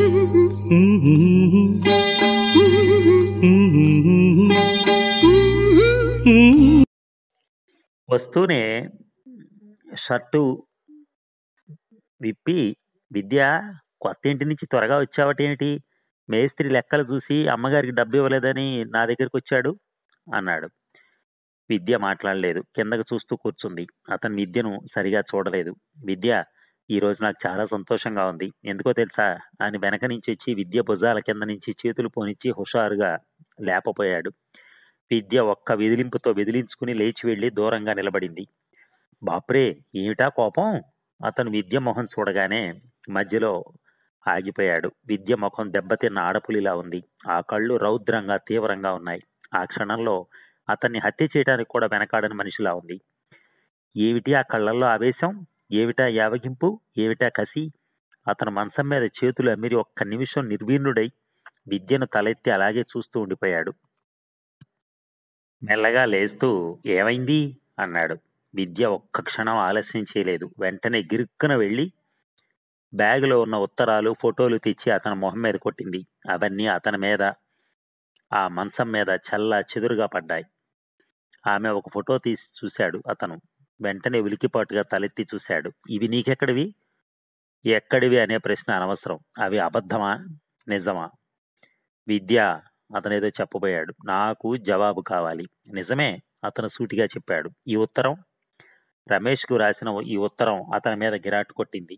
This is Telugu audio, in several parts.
వస్తూనే షర్టు విప్పి విద్య కొత్త ఇంటి నుంచి త్వరగా వచ్చావటేమిటి మేస్త్రి లెక్కలు చూసి అమ్మగారికి డబ్బు ఇవ్వలేదని నా దగ్గరికి వచ్చాడు అన్నాడు విద్య మాట్లాడలేదు కిందకు చూస్తూ కూర్చుంది అతను విద్యను సరిగా చూడలేదు విద్య ఈ రోజు నాకు చాలా సంతోషంగా ఉంది ఎందుకో తెలుసా అని వెనక నుంచి వచ్చి విద్య భుజాల కింద నుంచి చేతులు పోనిచ్చి హుషారుగా లేపపోయాడు విద్య ఒక్క విదిలింపుతో విదిలించుకుని లేచి వెళ్లి దూరంగా నిలబడింది బాప్రే ఏమిటా కోపం అతను విద్య మొహం చూడగానే మధ్యలో ఆగిపోయాడు విద్య ముఖం దెబ్బతిన్న ఆడపులిలా ఉంది ఆ కళ్ళు రౌద్రంగా తీవ్రంగా ఉన్నాయి ఆ క్షణంలో అతన్ని హత్య చేయడానికి కూడా వెనకాడని మనిషిలా ఉంది ఏమిటి ఆ కళ్ళల్లో ఆవేశం ఏమిటా యావగింపు ఏమిటా కసి అతను మంచం మీద చేతులు అమిరి ఒక్క నిమిషం నిర్వీర్ణుడై విద్యను తలెత్తి అలాగే చూస్తూ ఉండిపోయాడు మెల్లగా లేస్తూ ఏమైంది అన్నాడు విద్య ఒక్క క్షణం ఆలస్యం చేయలేదు వెంటనే గిరుక్కున వెళ్ళి బ్యాగులో ఉన్న ఉత్తరాలు ఫోటోలు తెచ్చి అతని మొహం మీద కొట్టింది అవన్నీ అతని మీద ఆ మంచం మీద చల్ల చెదురుగా పడ్డాయి ఆమె ఒక ఫోటో తీసి చూశాడు అతను వెంటనే ఉలికిపాటుగా తలెత్తి చూశాడు ఇవి నీకెక్కడివి ఎక్కడివి అనే ప్రశ్న అనవసరం అవి అబద్ధమా నిజమా విద్య అతనేదో చెప్పబోయాడు నాకు జవాబు కావాలి నిజమే అతను సూటిగా చెప్పాడు ఈ ఉత్తరం రమేష్కు రాసిన ఈ ఉత్తరం అతని మీద గిరాటు కొట్టింది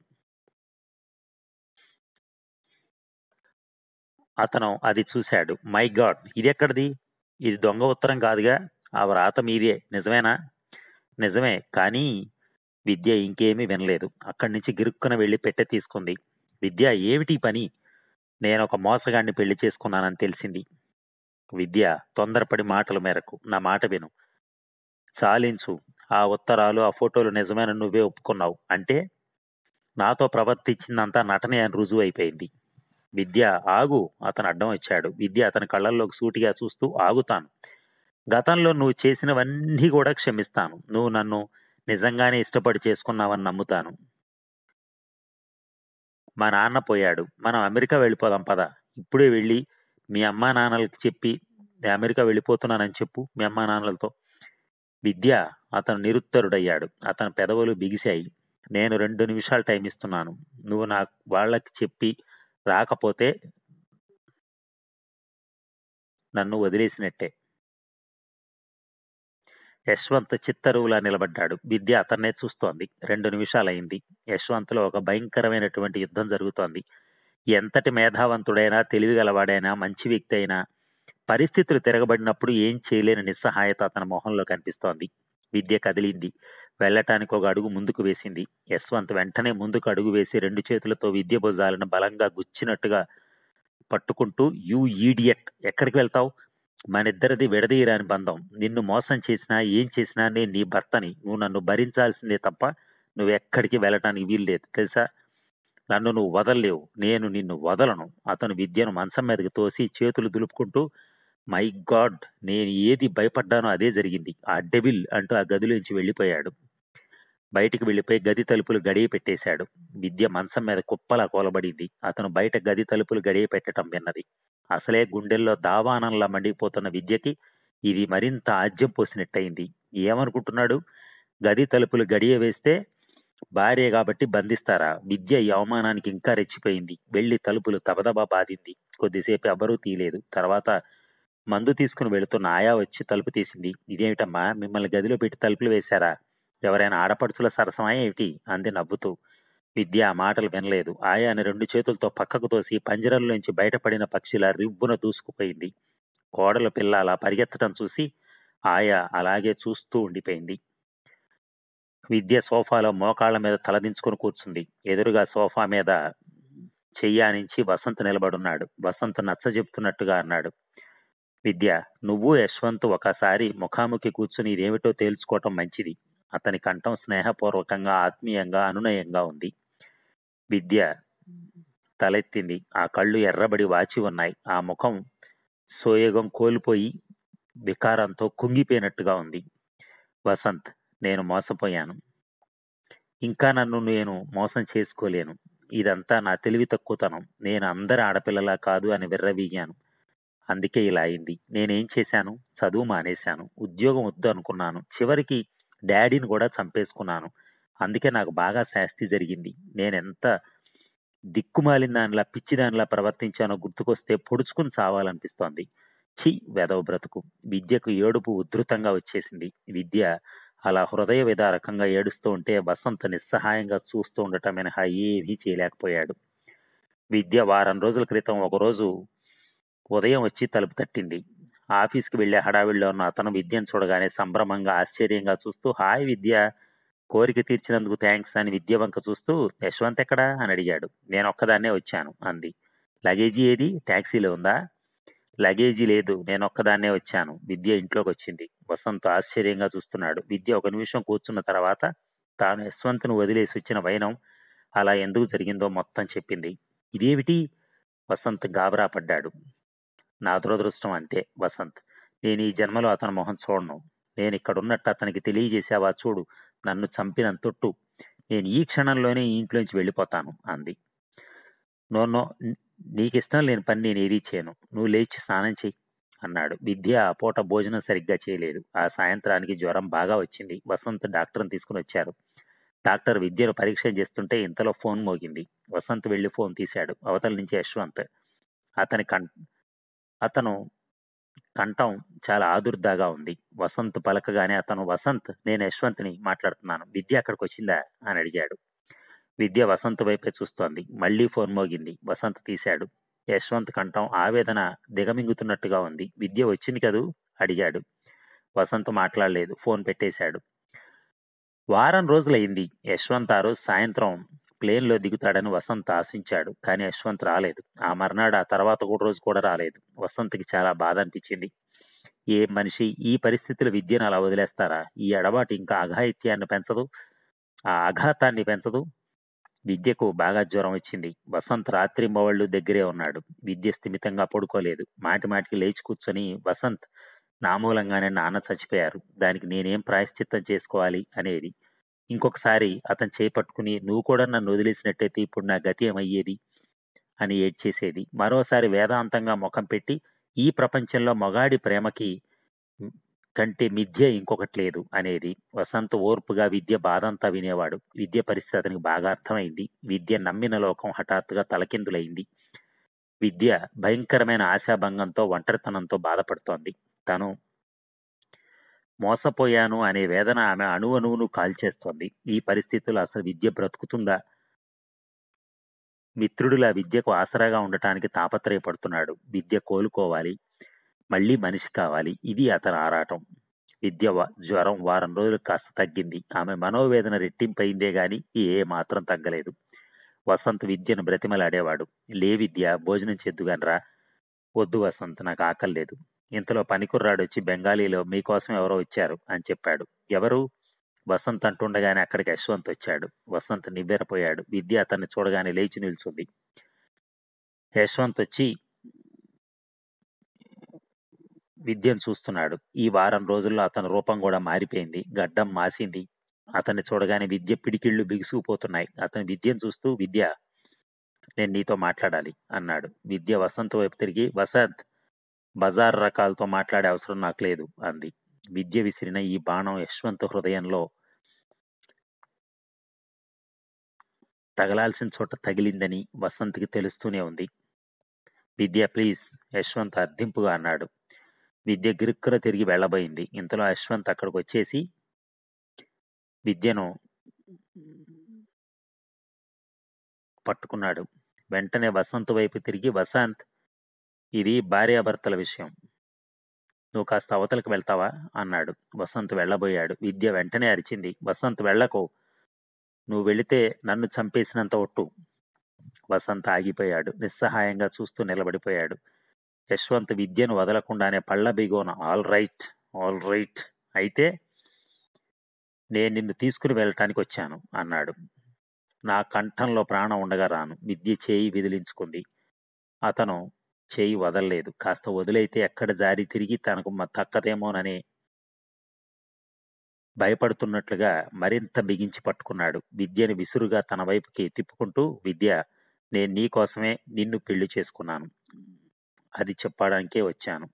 అతను అది చూశాడు మై గాడ్ ఇది ఎక్కడిది ఇది దొంగ ఉత్తరం కాదుగా ఆ వ్రాత మీదే నిజమేనా నిజమే కానీ విద్య ఇంకేమీ వినలేదు అక్కడి నుంచి గిరుక్కున వెళ్ళి పెట్టె తీసుకుంది విద్య ఏమిటి ఈ పని నేను ఒక మోసగాడిని పెళ్లి చేసుకున్నానని తెలిసింది విద్య తొందరపడి మాటల మేరకు నా మాట విను చాలించు ఆ ఉత్తరాలు ఆ ఫోటోలు నిజమైన నువ్వే ఒప్పుకున్నావు అంటే నాతో ప్రవర్తించిందంతా నటనే అని రుజువు అయిపోయింది విద్య ఆగు అతను అడ్డం వచ్చాడు విద్య అతని కళ్ళల్లోకి సూటిగా చూస్తూ ఆగుతాను గతంలో నువ్వు చేసినవన్నీ కూడా క్షమిస్తాను నువ్వు నన్ను నిజంగానే ఇష్టపడి చేసుకున్నావని నమ్ముతాను మా నాన్న పోయాడు మనం అమెరికా వెళ్ళిపోదాం పద ఇప్పుడే వెళ్ళి మీ అమ్మా నాన్నలకి చెప్పి నేను అమెరికా వెళ్ళిపోతున్నానని చెప్పు మీ అమ్మా నాన్నలతో విద్య అతను నిరుత్తరుడయ్యాడు అతని పెదవులు బిగిశాయి నేను రెండు నిమిషాలు టైం ఇస్తున్నాను నువ్వు నా వాళ్ళకి చెప్పి రాకపోతే నన్ను వదిలేసినట్టే యశ్వంత్ చిత్తరువులా నిలబడ్డాడు విద్య అతన్నే చూస్తోంది రెండు నిమిషాలైంది యశ్వంత్లో ఒక భయంకరమైనటువంటి యుద్ధం జరుగుతోంది ఎంతటి మేధావంతుడైనా తెలివిగలవాడైనా మంచి వ్యక్తి అయినా పరిస్థితులు తిరగబడినప్పుడు ఏం చేయలేని నిస్సహాయత అతని మొహంలో కనిపిస్తోంది విద్య కదిలింది వెళ్ళటానికి ఒక అడుగు ముందుకు వేసింది యశ్వంత్ వెంటనే ముందుకు అడుగు వేసి రెండు చేతులతో విద్య భుజాలను బలంగా గుచ్చినట్టుగా పట్టుకుంటూ యూ ఈడియట్ ఎక్కడికి వెళ్తావు మనిద్దరిది విడదీయరాని బంధం నిన్ను మోసం చేసినా ఏం చేసినా నేను నీ భర్తని నువ్వు నన్ను భరించాల్సిందే తప్ప నువ్వు ఎక్కడికి వెళ్ళటానికి వీల్లేదు తెలుసా నన్ను నువ్వు వదలలేవు నేను నిన్ను వదలను అతను విద్యను మంచం మీదకి తోసి చేతులు దులుపుకుంటూ మై గాడ్ నేను ఏది భయపడ్డానో అదే జరిగింది ఆ డెవిల్ అంటూ ఆ గదిలోంచి వెళ్ళిపోయాడు బయటికి వెళ్ళిపోయి గది తలుపులు గడియ పెట్టేశాడు విద్య మంచం మీద కుప్పలా కూలబడింది అతను బయట గది తలుపులు గడియ పెట్టడం విన్నది అసలే గుండెల్లో దావానంలా మండిపోతున్న విద్యకి ఇది మరింత ఆజ్యం పోసినట్టయింది ఏమనుకుంటున్నాడు గది తలుపులు గడియ వేస్తే భార్య కాబట్టి బంధిస్తారా విద్య ఈ అవమానానికి ఇంకా రెచ్చిపోయింది వెళ్లి తలుపులు తబదబా బాధింది కొద్దిసేపు ఎవరూ తీయలేదు తర్వాత మందు తీసుకుని వెళుతున్న ఆయా వచ్చి తలుపు తీసింది ఇదేమిటమ్మా మిమ్మల్ని గదిలో పెట్టి తలుపులు వేశారా ఎవరైనా ఆడపడుచుల సరసమా ఏమిటి అంది నవ్వుతూ విద్య ఆ మాటలు వినలేదు ఆయాని రెండు చేతులతో పక్కకు తోసి పంజరంలోంచి బయటపడిన పక్షిలా రివ్వున దూసుకుపోయింది కోడల పిల్ల అలా పరిగెత్తడం చూసి ఆయా అలాగే చూస్తూ ఉండిపోయింది విద్య సోఫాలో మోకాళ్ళ మీద తలదించుకొని కూర్చుంది ఎదురుగా సోఫా మీద చెయ్యానించి వసంత్ నిలబడున్నాడు వసంత్ నచ్చ చెప్తున్నట్టుగా అన్నాడు విద్య నువ్వు యశ్వంత్ ఒకసారి ముఖాముఖి కూర్చుని ఇదేమిటో తేల్చుకోవటం మంచిది అతని కంఠం స్నేహపూర్వకంగా ఆత్మీయంగా అనునయంగా ఉంది విద్య తలెత్తింది ఆ కళ్ళు ఎర్రబడి వాచి ఉన్నాయి ఆ ముఖం సోయగం కోల్పోయి వికారంతో కుంగిపోయినట్టుగా ఉంది వసంత్ నేను మోసపోయాను ఇంకా నన్ను నేను మోసం చేసుకోలేను ఇదంతా నా తెలివి తక్కువతనం నేను అందరి ఆడపిల్లలా కాదు అని విర్రవీగాను అందుకే ఇలా అయింది నేనేం చేశాను చదువు మానేశాను ఉద్యోగం వద్దు అనుకున్నాను చివరికి డాడీని కూడా చంపేసుకున్నాను అందుకే నాకు బాగా శాస్తి జరిగింది నేనెంత దిక్కుమాలిన దానిలా పిచ్చి దానిలా ప్రవర్తించానో గుర్తుకొస్తే పొడుచుకుని చావాలనిపిస్తోంది ఛీ వెదవ బ్రతుకు విద్యకు ఏడుపు ఉధృతంగా వచ్చేసింది విద్య అలా హృదయ విదారకంగా ఏడుస్తూ ఉంటే వసంత నిస్సహాయంగా చూస్తూ ఉండటం మినహా ఏమీ చేయలేకపోయాడు విద్య వారం రోజుల క్రితం ఒకరోజు ఉదయం వచ్చి తలుపు తట్టింది ఆఫీస్కి వెళ్లే హడావిడిలో ఉన్న అతను విద్యను చూడగానే సంభ్రమంగా ఆశ్చర్యంగా చూస్తూ హాయ్ విద్య కోరిక తీర్చినందుకు థ్యాంక్స్ అని విద్య వంక చూస్తూ యశ్వంత్ ఎక్కడా అని అడిగాడు నేను ఒక్కదాన్నే వచ్చాను అంది లగేజీ ఏది ట్యాక్సీలో ఉందా లగేజీ లేదు నేను ఒక్కదాన్నే వచ్చాను విద్య ఇంట్లోకి వచ్చింది వసంత్ ఆశ్చర్యంగా చూస్తున్నాడు విద్య ఒక నిమిషం కూర్చున్న తర్వాత తాను యశ్వంత్ను వదిలేసి వచ్చిన వైనం అలా ఎందుకు జరిగిందో మొత్తం చెప్పింది ఇదేమిటి వసంత్ గాబరా పడ్డాడు నా దురదృష్టం అంతే వసంత్ నేను ఈ జన్మలో అతని మొహం చూడను నేను ఇక్కడున్నట్టు అతనికి తెలియజేసావా చూడు నన్ను చంపినంతొట్టు నేను ఈ క్షణంలోనే ఈ ఇంట్లోంచి వెళ్ళిపోతాను అంది నో నో నీకిష్టం లేని పని నేను ఏదీ చేయను నువ్వు లేచి స్నానం చెయ్యి అన్నాడు విద్య ఆ పూట భోజనం సరిగ్గా చేయలేదు ఆ సాయంత్రానికి జ్వరం బాగా వచ్చింది వసంత్ డాక్టర్ని తీసుకుని వచ్చారు డాక్టర్ విద్యను పరీక్ష చేస్తుంటే ఇంతలో ఫోన్ మోగింది వసంత్ వెళ్లి ఫోన్ తీశాడు అవతల నుంచి యశ్వంత్ అతని కం అతను కంఠం చాలా ఆదుర్దాగా ఉంది వసంత్ పలకగానే అతను వసంత్ నేను యశ్వంత్ని మాట్లాడుతున్నాను విద్య అక్కడికి వచ్చిందా అని అడిగాడు విద్య వసంత్ వైపే చూస్తోంది మళ్ళీ ఫోన్ మోగింది వసంత్ తీశాడు యశ్వంత్ కంఠం ఆవేదన దిగమింగుతున్నట్టుగా ఉంది విద్య వచ్చింది కదూ అడిగాడు వసంత్ మాట్లాడలేదు ఫోన్ పెట్టేశాడు వారం రోజులైంది యశ్వంత్ ఆ రోజు సాయంత్రం ప్లేన్లో దిగుతాడని వసంత్ ఆశించాడు కానీ యశ్వంత్ రాలేదు ఆ మర్నాడు ఆ తర్వాత కూడా రోజు కూడా రాలేదు వసంత్కి చాలా బాధ అనిపించింది ఏ మనిషి ఈ పరిస్థితుల విద్యను అలా వదిలేస్తారా ఈ ఎడబాటు ఇంకా అఘాయిత్యాన్ని పెంచదు ఆ ఆఘాతాన్ని పెంచదు విద్యకు బాగా జ్వరం వచ్చింది వసంత్ రాత్రి మొవళ్ళు దగ్గరే ఉన్నాడు విద్య స్థిమితంగా పడుకోలేదు మాటి మాటికి లేచి కూర్చొని వసంత్ నా మూలంగానే నాన్న చచ్చిపోయారు దానికి నేనేం ప్రాయశ్చిత్తం చేసుకోవాలి అనేది ఇంకొకసారి అతను చేపట్టుకుని నువ్వు కూడా నన్ను వదిలేసినట్టయితే ఇప్పుడు నా గతి ఏమయ్యేది అని ఏడ్చేసేది మరోసారి వేదాంతంగా ముఖం పెట్టి ఈ ప్రపంచంలో మగాడి ప్రేమకి కంటే మిథ్య ఇంకొకటి లేదు అనేది వసంత్ ఓర్పుగా విద్య బాధంతా వినేవాడు విద్య పరిస్థితి అతనికి బాగా అర్థమైంది విద్య నమ్మిన లోకం హఠాత్తుగా తలకిందులైంది విద్య భయంకరమైన ఆశాభంగంతో ఒంటరితనంతో బాధపడుతోంది తను మోసపోయాను అనే వేదన ఆమె అణువణువును కాల్చేస్తోంది ఈ పరిస్థితుల్లో అసలు విద్య బ్రతుకుతుందా మిత్రుడిలా విద్యకు ఆసరాగా ఉండటానికి తాపత్రయపడుతున్నాడు విద్య కోలుకోవాలి మళ్ళీ మనిషి కావాలి ఇది అతని ఆరాటం విద్య వ- జ్వరం వారం రోజులు కాస్త తగ్గింది ఆమె మనోవేదన రెట్టింపైందే గాని ఏ మాత్రం తగ్గలేదు వసంత్ విద్యను బ్రతిమలాడేవాడు లే విద్య భోజనం చేద్దుగానరా వద్దు వసంత్ నాకు ఆకలి లేదు ఇంతలో పనికుర్రాడు వచ్చి బెంగాలీలో మీకోసం ఎవరో వచ్చారు అని చెప్పాడు ఎవరు వసంత్ అంటుండగానే అక్కడికి యశ్వంత్ వచ్చాడు వసంత్ నివ్వెరపోయాడు విద్య అతన్ని చూడగానే లేచి నిల్చుంది యశ్వంత్ వచ్చి విద్యను చూస్తున్నాడు ఈ వారం రోజుల్లో అతని రూపం కూడా మారిపోయింది గడ్డం మాసింది అతన్ని చూడగానే విద్య పిడికిళ్ళు బిగుసుకుపోతున్నాయి అతని విద్యను చూస్తూ విద్య నేను నీతో మాట్లాడాలి అన్నాడు విద్య వసంత్ వైపు తిరిగి వసంత్ బజార్ రకాలతో మాట్లాడే అవసరం నాకు లేదు అంది విద్య విసిరిన ఈ బాణం యశ్వంత్ హృదయంలో తగలాల్సిన చోట తగిలిందని వసంత్కి తెలుస్తూనే ఉంది విద్య ప్లీజ్ యశ్వంత్ అర్థింపుగా అన్నాడు విద్య గిరుక్కున తిరిగి వెళ్ళబోయింది ఇంతలో యశ్వంత్ అక్కడికి వచ్చేసి విద్యను పట్టుకున్నాడు వెంటనే వసంత్ వైపు తిరిగి వసంత్ ఇది భార్యాభర్తల విషయం నువ్వు కాస్త అవతలకు వెళ్తావా అన్నాడు వసంత్ వెళ్ళబోయాడు విద్య వెంటనే అరిచింది వసంత్ వెళ్ళకు నువ్వు వెళితే నన్ను చంపేసినంత ఒట్టు వసంత్ ఆగిపోయాడు నిస్సహాయంగా చూస్తూ నిలబడిపోయాడు యశ్వంత్ విద్యను వదలకుండానే పళ్ళ బిగోన ఆల్ రైట్ ఆల్ రైట్ అయితే నేను నిన్ను తీసుకుని వెళ్ళటానికి వచ్చాను అన్నాడు నా కంఠంలో ప్రాణం ఉండగా రాను విద్య చేయి విదిలించుకుంది అతను చేయి వదలలేదు కాస్త వదిలైతే ఎక్కడ జారి తిరిగి తనకు మ- తక్కదేమోననే భయపడుతున్నట్లుగా మరింత బిగించి పట్టుకున్నాడు విద్యని విసురుగా తన వైపుకి తిప్పుకుంటూ విద్య నేను నీ కోసమే నిన్ను పెళ్లి చేసుకున్నాను అది చెప్పడానికే వచ్చాను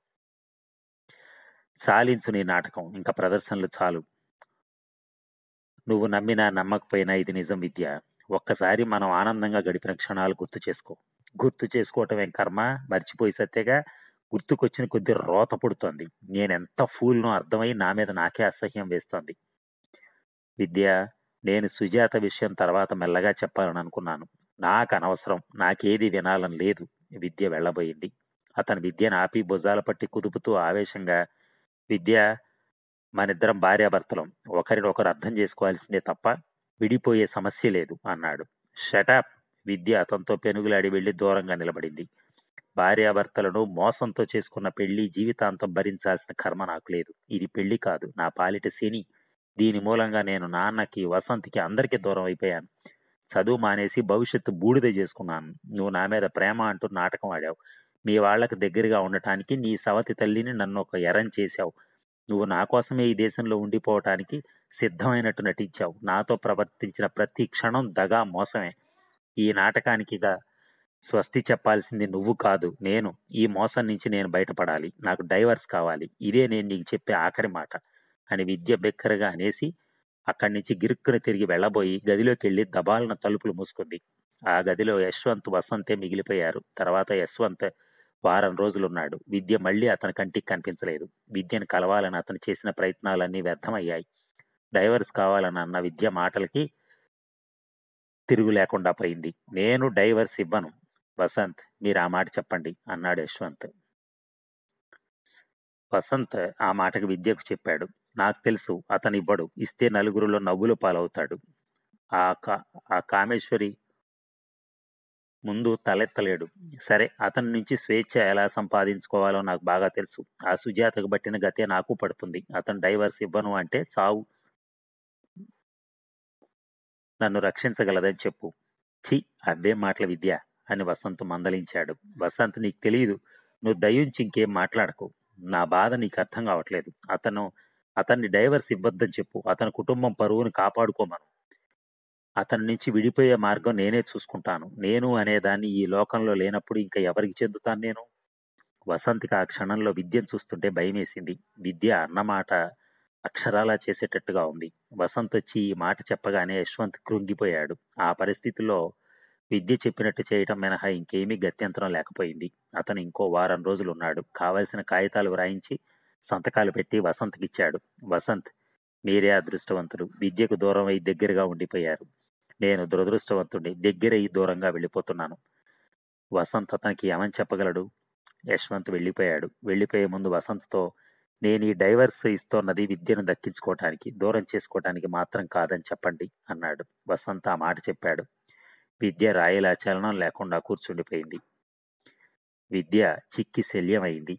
చాలించు నీ నాటకం ఇంకా ప్రదర్శనలు చాలు నువ్వు నమ్మినా నమ్మకపోయినా ఇది నిజం విద్య ఒక్కసారి మనం ఆనందంగా గడిపిన క్షణాలు గుర్తు చేసుకో గుర్తు చేసుకోవటం ఏం కర్మ మర్చిపోయి సత్యగా గుర్తుకొచ్చిన కొద్ది రోత పుడుతోంది నేనెంత ఫూల్నో అర్థమై నా మీద నాకే అసహ్యం వేస్తోంది విద్య నేను సుజాత విషయం తర్వాత మెల్లగా చెప్పాలని అనుకున్నాను నాకు అనవసరం నాకేది వినాలని లేదు విద్య వెళ్ళబోయింది అతని విద్యను ఆపి భుజాల పట్టి కుదుపుతూ ఆవేశంగా విద్య మనిద్దరం భార్యాభర్తలం ఒకరినొకరు అర్థం చేసుకోవాల్సిందే తప్ప విడిపోయే సమస్య లేదు అన్నాడు షటాప్ విద్య అతనితో పెనుగులాడి వెళ్లి దూరంగా నిలబడింది భార్యాభర్తలను మోసంతో చేసుకున్న పెళ్లి జీవితాంతం భరించాల్సిన కర్మ నాకు లేదు ఇది పెళ్లి కాదు నా పాలిట శని దీని మూలంగా నేను నాన్నకి వసంతికి అందరికీ దూరం అయిపోయాను చదువు మానేసి భవిష్యత్తు బూడిద చేసుకున్నాను నువ్వు నా మీద ప్రేమ అంటూ నాటకం ఆడావు మీ వాళ్ళకి దగ్గరగా ఉండటానికి నీ సవతి తల్లిని నన్ను ఒక ఎరం చేశావు నువ్వు నా కోసమే ఈ దేశంలో ఉండిపోవటానికి సిద్ధమైనట్టు నటించావు నాతో ప్రవర్తించిన ప్రతి క్షణం దగా మోసమే ఈ నాటకానికిగా స్వస్తి చెప్పాల్సింది నువ్వు కాదు నేను ఈ మోసం నుంచి నేను బయటపడాలి నాకు డైవర్స్ కావాలి ఇదే నేను నీకు చెప్పే ఆఖరి మాట అని విద్య బెక్కరగా అనేసి అక్కడి నుంచి గిరుక్కున తిరిగి వెళ్ళబోయి గదిలోకి వెళ్ళి దబాలన తలుపులు మూసుకుంది ఆ గదిలో యశ్వంత్ వసంతే మిగిలిపోయారు తర్వాత యశ్వంత్ వారం రోజులున్నాడు విద్య మళ్ళీ అతని కంటికి కనిపించలేదు విద్యను కలవాలని అతను చేసిన ప్రయత్నాలన్నీ వ్యర్థమయ్యాయి డైవర్స్ కావాలని అన్న విద్య మాటలకి తిరుగు లేకుండా పోయింది నేను డైవర్స్ ఇవ్వను వసంత్ మీరు ఆ మాట చెప్పండి అన్నాడు యశ్వంత్ వసంత్ ఆ మాటకు విద్యకు చెప్పాడు నాకు తెలుసు అతను ఇవ్వడు ఇస్తే నలుగురిలో నవ్వులు పాలవుతాడు ఆ కా ఆ కామేశ్వరి ముందు తలెత్తలేడు సరే అతని నుంచి స్వేచ్ఛ ఎలా సంపాదించుకోవాలో నాకు బాగా తెలుసు ఆ సుజాతకు బట్టిన గతే నాకు పడుతుంది అతను డైవర్స్ ఇవ్వను అంటే చావు నన్ను రక్షించగలదని చెప్పు ఛీ అవే మాటల విద్య అని వసంత్ మందలించాడు వసంత్ నీకు తెలియదు నువ్వు దయించి ఇంకేం మాట్లాడకు నా బాధ నీకు అర్థం కావట్లేదు అతను అతన్ని డైవర్స్ ఇవ్వద్దని చెప్పు అతని కుటుంబం పరువుని కాపాడుకోమను అతని నుంచి విడిపోయే మార్గం నేనే చూసుకుంటాను నేను అనేదాన్ని ఈ లోకంలో లేనప్పుడు ఇంకా ఎవరికి చెందుతాను నేను వసంత్కి ఆ క్షణంలో విద్యను చూస్తుంటే భయమేసింది విద్య అన్నమాట అక్షరాలా చేసేటట్టుగా ఉంది వసంత్ వచ్చి ఈ మాట చెప్పగానే యశ్వంత్ కృంగిపోయాడు ఆ పరిస్థితిలో విద్య చెప్పినట్టు చేయటం మినహా ఇంకేమీ గత్యంతరం లేకపోయింది అతను ఇంకో వారం రోజులు ఉన్నాడు కావలసిన కాగితాలు వ్రాయించి సంతకాలు పెట్టి వసంత్కి ఇచ్చాడు వసంత్ మీరే అదృష్టవంతుడు విద్యకు దూరం అయి దగ్గరగా ఉండిపోయారు నేను దురదృష్టవంతుడిని దగ్గరయ్యి దూరంగా వెళ్ళిపోతున్నాను వసంత్ అతనికి ఏమని చెప్పగలడు యశ్వంత్ వెళ్ళిపోయాడు వెళ్ళిపోయే ముందు వసంత్తో నేను ఈ డైవర్స్ ఇస్తోన్నది విద్యను దక్కించుకోవటానికి దూరం చేసుకోవటానికి మాత్రం కాదని చెప్పండి అన్నాడు వసంత్ ఆ మాట చెప్పాడు విద్య రాయిలా చలనం లేకుండా కూర్చుండిపోయింది విద్య చిక్కి శల్యమైంది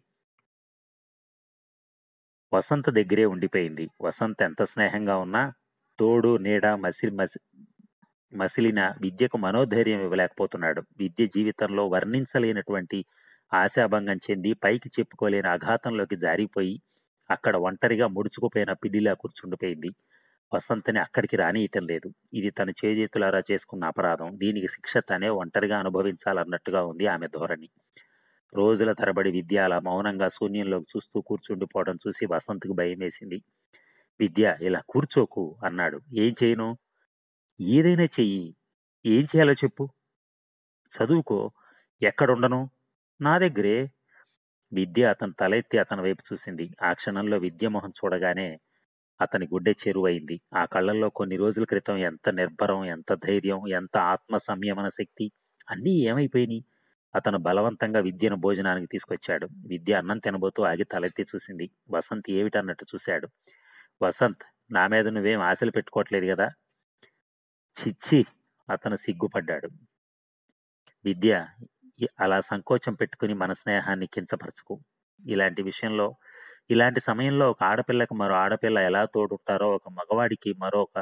వసంత దగ్గరే ఉండిపోయింది వసంత్ ఎంత స్నేహంగా ఉన్నా తోడు నీడ మసిలి మసి మసిలిన విద్యకు మనోధైర్యం ఇవ్వలేకపోతున్నాడు విద్య జీవితంలో వర్ణించలేనటువంటి ఆశాభంగం చెంది పైకి చెప్పుకోలేని అఘాతంలోకి జారిపోయి అక్కడ ఒంటరిగా ముడుచుకుపోయిన పిల్లిలా కూర్చుండిపోయింది వసంతని అక్కడికి రానియటం లేదు ఇది తను చేజేతులారా చేసుకున్న అపరాధం దీనికి శిక్ష తనే ఒంటరిగా అనుభవించాలన్నట్టుగా ఉంది ఆమె ధోరణి రోజుల తరబడి విద్య అలా మౌనంగా శూన్యంలోకి చూస్తూ కూర్చుండిపోవడం చూసి వసంత్కి భయం వేసింది విద్య ఇలా కూర్చోకు అన్నాడు ఏం చేయను ఏదైనా చెయ్యి ఏం చేయాలో చెప్పు చదువుకో ఎక్కడుండను నా దగ్గరే విద్య అతను తలెత్తి అతని వైపు చూసింది ఆ క్షణంలో విద్య మొహం చూడగానే అతని గుడ్డె చెరువైంది ఆ కళ్ళల్లో కొన్ని రోజుల క్రితం ఎంత నిర్భరం ఎంత ధైర్యం ఎంత ఆత్మ సంయమన శక్తి అన్నీ ఏమైపోయినాయి అతను బలవంతంగా విద్యను భోజనానికి తీసుకొచ్చాడు విద్య అన్నం తినబోతూ ఆగి తలెత్తి చూసింది వసంత్ ఏమిటన్నట్టు చూశాడు వసంత్ నా మీద నువ్వేం ఆశలు పెట్టుకోవట్లేదు కదా చిచ్చి అతను సిగ్గుపడ్డాడు విద్య ఇ- అలా సంకోచం పెట్టుకుని మన స్నేహాన్ని కించపరచుకు ఇలాంటి విషయంలో ఇలాంటి సమయంలో ఒక ఆడపిల్లకు మరో ఆడపిల్ల ఎలా తోడుంటారో ఒక మగవాడికి మరొక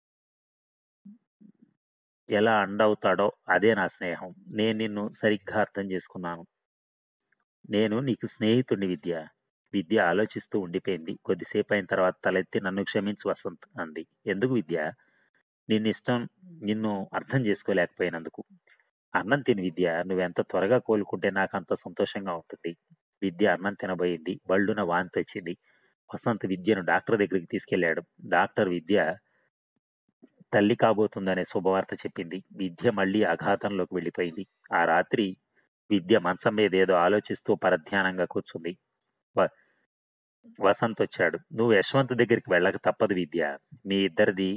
ఎలా అండవుతాడో అదే నా స్నేహం నేను నిన్ను సరిగ్గా అర్థం చేసుకున్నాను నేను నీకు స్నేహితుడిని విద్య విద్య ఆలోచిస్తూ ఉండిపోయింది కొద్దిసేపు అయిన తర్వాత తలెత్తి నన్ను క్షమించు వసంత్ అంది ఎందుకు విద్య నిన్ను ఇష్టం నిన్ను అర్థం చేసుకోలేకపోయినందుకు అన్నం తిని విద్య నువ్వెంత త్వరగా కోలుకుంటే నాకు అంత సంతోషంగా ఉంటుంది విద్య అన్నం తినబోయింది బళ్ళున వాంతి వచ్చింది వసంత్ విద్యను డాక్టర్ దగ్గరికి తీసుకెళ్లాడు డాక్టర్ విద్య తల్లి కాబోతుందనే శుభవార్త చెప్పింది విద్య మళ్ళీ అఘాతంలోకి వెళ్ళిపోయింది ఆ రాత్రి విద్య మంచం మీద ఏదో ఆలోచిస్తూ పరధ్యానంగా కూర్చుంది వ- వసంత్ వచ్చాడు నువ్వు యశ్వంత్ దగ్గరికి వెళ్ళక తప్పదు విద్య మీ ఇద్దరిది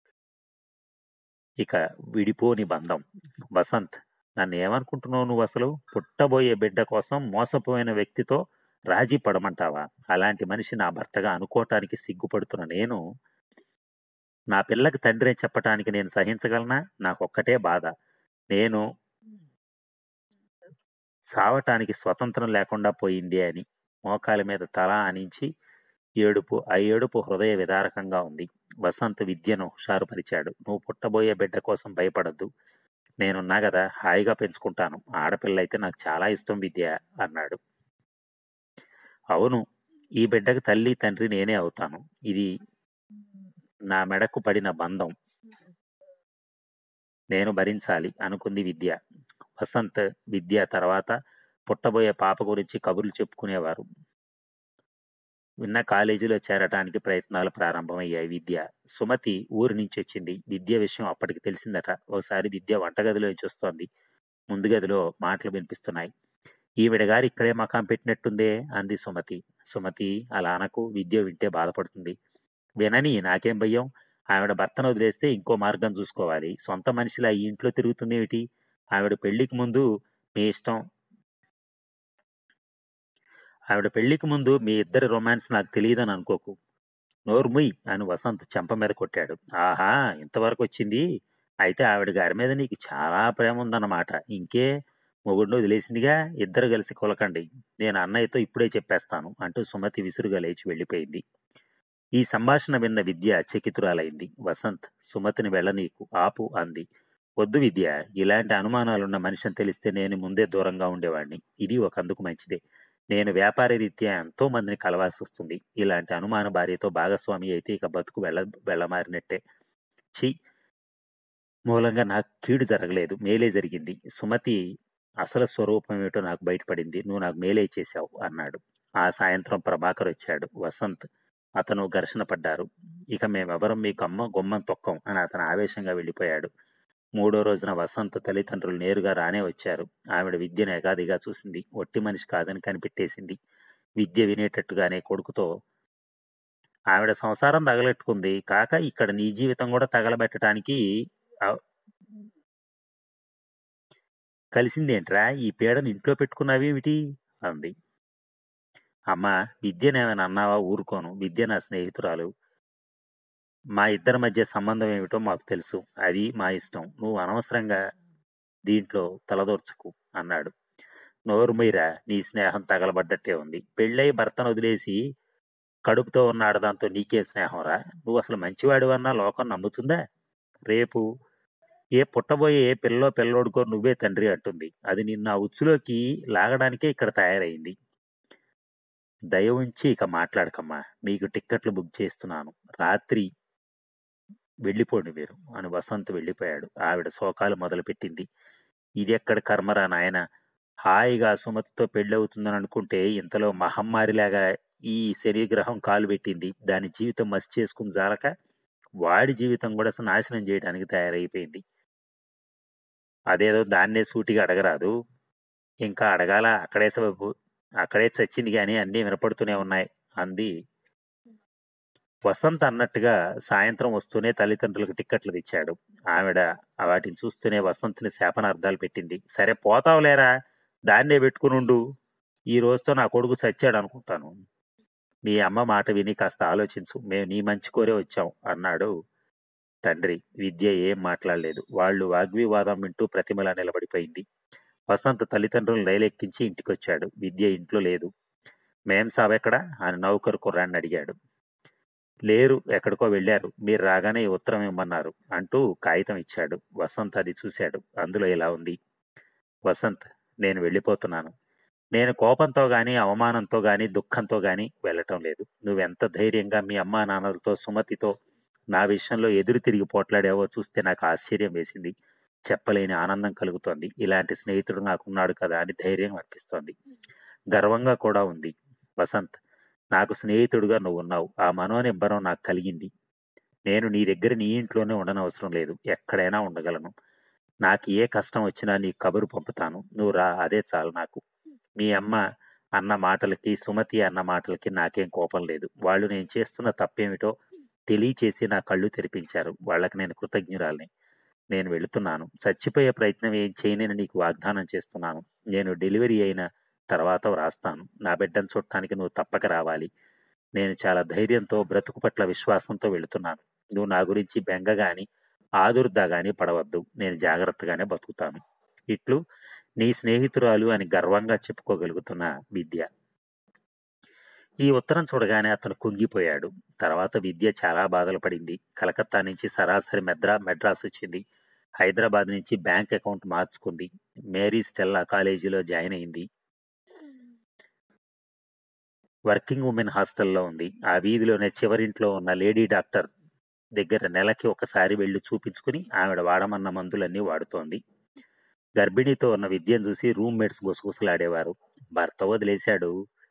ఇక విడిపోని బంధం వసంత్ నన్ను ఏమనుకుంటున్నావు నువ్వు అసలు పుట్టబోయే బిడ్డ కోసం మోసపోయిన వ్యక్తితో రాజీ పడమంటావా అలాంటి మనిషి నా భర్తగా అనుకోవటానికి సిగ్గుపడుతున్న నేను నా పిల్లకి తండ్రి అని చెప్పటానికి నేను సహించగలనా నాకు ఒక్కటే బాధ నేను సావటానికి స్వతంత్రం లేకుండా పోయింది అని మోకాలి మీద తల ఆనించి ఏడుపు ఆ ఏడుపు హృదయ విదారకంగా ఉంది వసంత్ విద్యను హుషారుపరిచాడు నువ్వు పుట్టబోయే బిడ్డ కోసం భయపడద్దు నేనున్నా కదా హాయిగా పెంచుకుంటాను ఆడపిల్ల అయితే నాకు చాలా ఇష్టం విద్య అన్నాడు అవును ఈ బిడ్డకు తల్లి తండ్రి నేనే అవుతాను ఇది నా మెడకు పడిన బంధం నేను భరించాలి అనుకుంది విద్య వసంత్ విద్య తర్వాత పుట్టబోయే పాప గురించి కబుర్లు చెప్పుకునేవారు విన్న కాలేజీలో చేరటానికి ప్రయత్నాలు ప్రారంభమయ్యాయి విద్య సుమతి ఊరి నుంచి వచ్చింది విద్య విషయం అప్పటికి తెలిసిందట ఓసారి విద్య వంటగదిలో చూస్తోంది ముందు గదిలో మాటలు వినిపిస్తున్నాయి ఈవిడ గారు ఇక్కడే మకాం పెట్టినట్టుందే అంది సుమతి సుమతి అలా అనకు విద్య వింటే బాధపడుతుంది వినని నాకేం భయం ఆవిడ భర్తను వదిలేస్తే ఇంకో మార్గం చూసుకోవాలి సొంత మనిషిలా ఈ ఇంట్లో తిరుగుతుంది ఏమిటి ఆవిడ పెళ్లికి ముందు మీ ఇష్టం ఆవిడ పెళ్లికి ముందు మీ ఇద్దరి రొమాన్స్ నాకు తెలియదని అనుకోకు నోర్ముయ్ అని వసంత్ చెంప మీద కొట్టాడు ఆహా ఇంతవరకు వచ్చింది అయితే ఆవిడ గారి మీద నీకు చాలా ప్రేమ ఉందన్నమాట ఇంకే మొగుడిని వదిలేసిందిగా ఇద్దరు కలిసి కొలకండి నేను అన్నయ్యతో ఇప్పుడే చెప్పేస్తాను అంటూ సుమతి విసురుగా లేచి వెళ్ళిపోయింది ఈ సంభాషణ విన్న విద్య చకితురాలైంది వసంత్ సుమతిని వెళ్ళనీకు ఆపు అంది వద్దు విద్య ఇలాంటి అనుమానాలున్న మనిషిని తెలిస్తే నేను ముందే దూరంగా ఉండేవాడిని ఇది ఒక అందుకు మంచిదే నేను వ్యాపార రీత్యా ఎంతో మందిని కలవాల్సి వస్తుంది ఇలాంటి అనుమాన భార్యతో భాగస్వామి అయితే ఇక బతుకు వెళ్ళ వెళ్ళమారినట్టే ఛీ మూలంగా నాకు కీడు జరగలేదు మేలే జరిగింది సుమతి అసలు స్వరూపం ఏమిటో నాకు బయటపడింది నువ్వు నాకు మేలే చేశావు అన్నాడు ఆ సాయంత్రం ప్రభాకర్ వచ్చాడు వసంత్ అతను ఘర్షణ పడ్డారు ఇక మేమెవరం మీ గమ్మ గుమ్మం తొక్కం అని అతను ఆవేశంగా వెళ్ళిపోయాడు మూడో రోజున వసంత్ తల్లిదండ్రులు నేరుగా రానే వచ్చారు ఆవిడ విద్యను ఎగాదిగా చూసింది ఒట్టి మనిషి కాదని కనిపెట్టేసింది విద్య వినేటట్టుగానే కొడుకుతో ఆవిడ సంసారం తగలెట్టుకుంది కాక ఇక్కడ నీ జీవితం కూడా తగలబెట్టడానికి ఆ- కలిసిందేంట్రా ఈ పీడను ఇంట్లో పెట్టుకున్నావేమిటి అంది అమ్మా విద్యనేమైనా అన్నావా ఊరుకోను విద్య నా స్నేహితురాలు మా ఇద్దరి మధ్య సంబంధం ఏమిటో మాకు తెలుసు అది మా ఇష్టం నువ్వు అనవసరంగా దీంట్లో తలదోర్చకు అన్నాడు నోరుమీరా నీ స్నేహం తగలబడ్డట్టే ఉంది పెళ్ళై భర్తను వదిలేసి కడుపుతో ఉన్న ఆడదాంతో నీకే స్నేహంరా నువ్వు అసలు మంచివాడివన్నా లోకం నమ్ముతుందా రేపు ఏ పుట్టబోయే ఏ పిల్లో పిల్లోడుకో నువ్వే తండ్రి అంటుంది అది నిన్న ఆ ఉచ్చులోకి లాగడానికే ఇక్కడ తయారైంది దయ ఉంచి ఇక మాట్లాడకమ్మా మీకు టిక్కెట్లు బుక్ చేస్తున్నాను రాత్రి వెళ్ళిపోండి మీరు అని వసంత్ వెళ్ళిపోయాడు ఆవిడ శోకాలు మొదలుపెట్టింది ఇది ఎక్కడ కర్మరా నాయన హాయిగా సుమతితో పెళ్ళవుతుందని అనుకుంటే ఇంతలో మహమ్మారిలాగా ఈ శనిగ్రహం కాలు పెట్టింది దాని జీవితం మసి చేసుకుని జాలక వాడి జీవితం కూడా అసలు నాశనం చేయడానికి తయారైపోయింది అదేదో దాన్నే సూటిగా అడగరాదు ఇంకా అడగాల అక్కడే సబబు అక్కడే చచ్చింది కానీ అన్నీ వినపడుతూనే ఉన్నాయి అంది వసంత్ అన్నట్టుగా సాయంత్రం వస్తూనే తల్లిదండ్రులకు టిక్కెట్లు తెచ్చాడు ఆవిడ వాటిని చూస్తూనే వసంత్ని శాపనార్థాలు పెట్టింది సరే పోతావులేరా దాన్నే పెట్టుకునుండు ఈ రోజుతో నా కొడుకు చచ్చాడు అనుకుంటాను మీ అమ్మ మాట విని కాస్త ఆలోచించు మేము నీ మంచి కోరే వచ్చాం అన్నాడు తండ్రి విద్య ఏం మాట్లాడలేదు వాళ్ళు వాగ్వివాదం వింటూ ప్రతిమలా నిలబడిపోయింది వసంత్ తల్లిదండ్రులను రైలెక్కించి ఇంటికొచ్చాడు విద్య ఇంట్లో లేదు మేం సాబెక్కడా అని నౌకరు కుర్రాన్ని అడిగాడు లేరు ఎక్కడికో వెళ్ళారు మీరు రాగానే ఈ ఉత్తరం ఇమ్మన్నారు అంటూ కాగితం ఇచ్చాడు వసంత్ అది చూశాడు అందులో ఇలా ఉంది వసంత్ నేను వెళ్ళిపోతున్నాను నేను కోపంతో గాని, అవమానంతో గాని, దుఃఖంతో గాని వెళ్ళటం లేదు. నువ్వెంత ధైర్యంగా మీ అమ్మా నాన్నలతో, సుమతితో నా విషయంలో ఎదురు తిరిగి పోట్లాడావో చూస్తే నాకు ఆశ్చర్యం వేసింది. చెప్పలేని ఆనందం కలుగుతోంది. ఇలాంటి స్నేహితుడు నాకున్నాడు కదా అని ధైర్యం అనిపిస్తోంది. గర్వంగా కూడా ఉంది. వసంత్ నాకు స్నేహితుడిగా నువ్వున్నావు. ఆ మనోనిబ్బరం నాకు కలిగింది. నేను నీ దగ్గర నీ ఇంట్లోనే ఉండనవసరం లేదు. ఎక్కడైనా ఉండగలను. నాకు ఏ కష్టం వచ్చినా నీకు కబురు పంపుతాను. నువ్వు రా అదే చాలు నాకు. మీ అమ్మ అన్న మాటలకి, సుమతి అన్న మాటలకి నాకేం కోపం లేదు. వాళ్ళు నేను చేస్తున్న తప్పేమిటో తెలియచేసి నా కళ్ళు తెరిపించారు. వాళ్ళకి నేను కృతజ్ఞురాలిని. నేను వెళుతున్నాను. చచ్చిపోయే ప్రయత్నం ఏం చేయనని నీకు వాగ్దానం చేస్తున్నాను. నేను డెలివరీ అయిన తర్వాత వ్రాస్తాను. నా బిడ్డను చూడటానికి నువ్వు తప్పక రావాలి. నేను చాలా ధైర్యంతో, బ్రతుకు పట్ల విశ్వాసంతో వెళుతున్నాను. నువ్వు నా గురించి బెంగ గాని, ఆదుర్దా గాని పడవద్దు. నేను జాగ్రత్తగానే బతుకుతాను. ఇట్లు నీ స్నేహితురాలు అని గర్వంగా చెప్పుకోగలుగుతున్న విద్య. ఈ ఉత్తరం చూడగానే అతను కుంగిపోయాడు. తర్వాత విద్య చాలా బాధలు పడింది. కలకత్తా నుంచి సరాసరి మెద్రా మెడ్రాస్ వచ్చింది. హైదరాబాద్ నుంచి బ్యాంక్ అకౌంట్ మార్చుకుంది. మేరీ స్టెల్లా కాలేజీలో జాయిన్ అయింది. వర్కింగ్ ఉమెన్ హాస్టల్లో ఉంది. ఆ వీధిలోనే చివరింట్లో ఉన్న లేడీ డాక్టర్ దగ్గర నెలకి ఒకసారి వెళ్లి చూపించుకుని ఆవిడ వాడమన్న మందులన్నీ వాడుతోంది. గర్భిణీతో ఉన్న విద్యను చూసి రూమ్మేట్స్ గుసగుసలాడేవారు. భర్త వదిలేశాడు.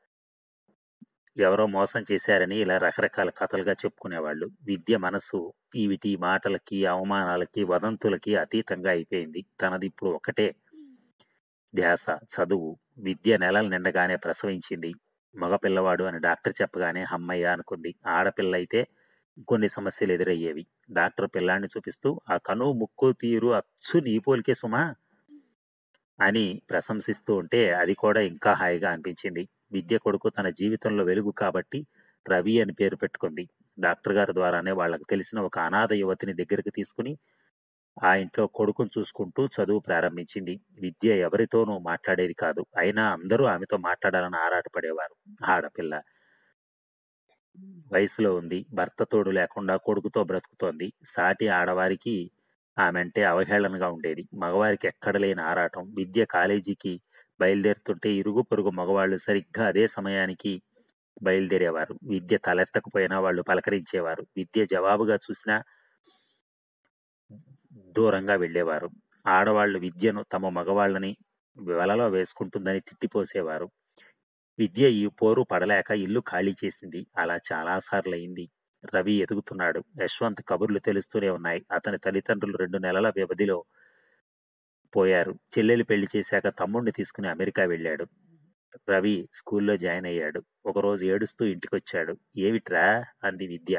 ఎవరో మోసం చేశారని ఇలా రకరకాల కథలుగా చెప్పుకునేవాళ్ళు. విద్య మనసు ఈ వీటి మాటలకి, అవమానాలకి, వదంతులకి అతీతంగా అయిపోయింది. తనది ఇప్పుడు ఒకటే ధ్యాస చదువు. విద్య నెలలు నిండగానే ప్రసవించింది. మగ పిల్లవాడు అని డాక్టర్ చెప్పగానే హమ్మయ్య అనుకుంది. ఆడపిల్ల అయితే కొన్ని సమస్యలు ఎదురయ్యేవి. డాక్టర్ పిల్లాన్ని చూపిస్తూ ఆ కను, ముక్కు తీరు అచ్చు నీ పోలికే సుమా అని ప్రశంసిస్తూ ఉంటే అది కూడా ఇంకా హాయిగా అనిపించింది. విద్య కొడుకు తన జీవితంలో వెలుగు కాబట్టి రవి అని పేరు పెట్టుకుంది. డాక్టర్ గారి ద్వారానే వాళ్ళకు తెలిసిన ఒక అనాథ యువతిని దగ్గరికి తీసుకుని ఆ ఇంట్లో కొడుకును చూసుకుంటూ చదువు ప్రారంభించింది. విద్య ఎవరితోనూ మాట్లాడేది కాదు. అయినా అందరూ ఆమెతో మాట్లాడాలని ఆరాటపడేవారు. ఆడపిల్ల. వయసులో ఉంది. భర్త తోడు లేకుండా కొడుకుతో బ్రతుకుతోంది. సాటి ఆడవారికి ఆమెంటే అవహేళనగా ఉండేది. మగవారికి ఎక్కడ లేని ఆరాటం. విద్య కాలేజీకి బయలుదేరుతుంటే ఇరుగు పొరుగు మగవాళ్ళు సరిగ్గా అదే సమయానికి బయలుదేరేవారు. విద్య తలెత్తకపోయినా వాళ్ళు పలకరించేవారు. విద్య జవాబుగా చూసినా దూరంగా వెళ్ళేవారు. ఆడవాళ్ళు విద్యను తమ మగవాళ్ళని వలలో వేసుకుంటుందని తిట్టిపోసేవారు. విద్య ఈ పోరు పడలేక ఇల్లు ఖాళీ చేసింది. అలా చాలా సార్లయింది. రవి ఎదుగుతున్నాడు. యశ్వంత్ కబుర్లు తెలుస్తూనే ఉన్నాయి. అతని తల్లిదండ్రులు రెండు నెలల వ్యవధిలో పోయారు. చెల్లెలు పెళ్లి చేశాక తమ్ముణ్ణి తీసుకుని అమెరికా వెళ్ళాడు. రవి స్కూల్లో జాయిన్ అయ్యాడు. ఒకరోజు ఏడుస్తూ ఇంటికొచ్చాడు. ఏమిట్రా అంది విద్య.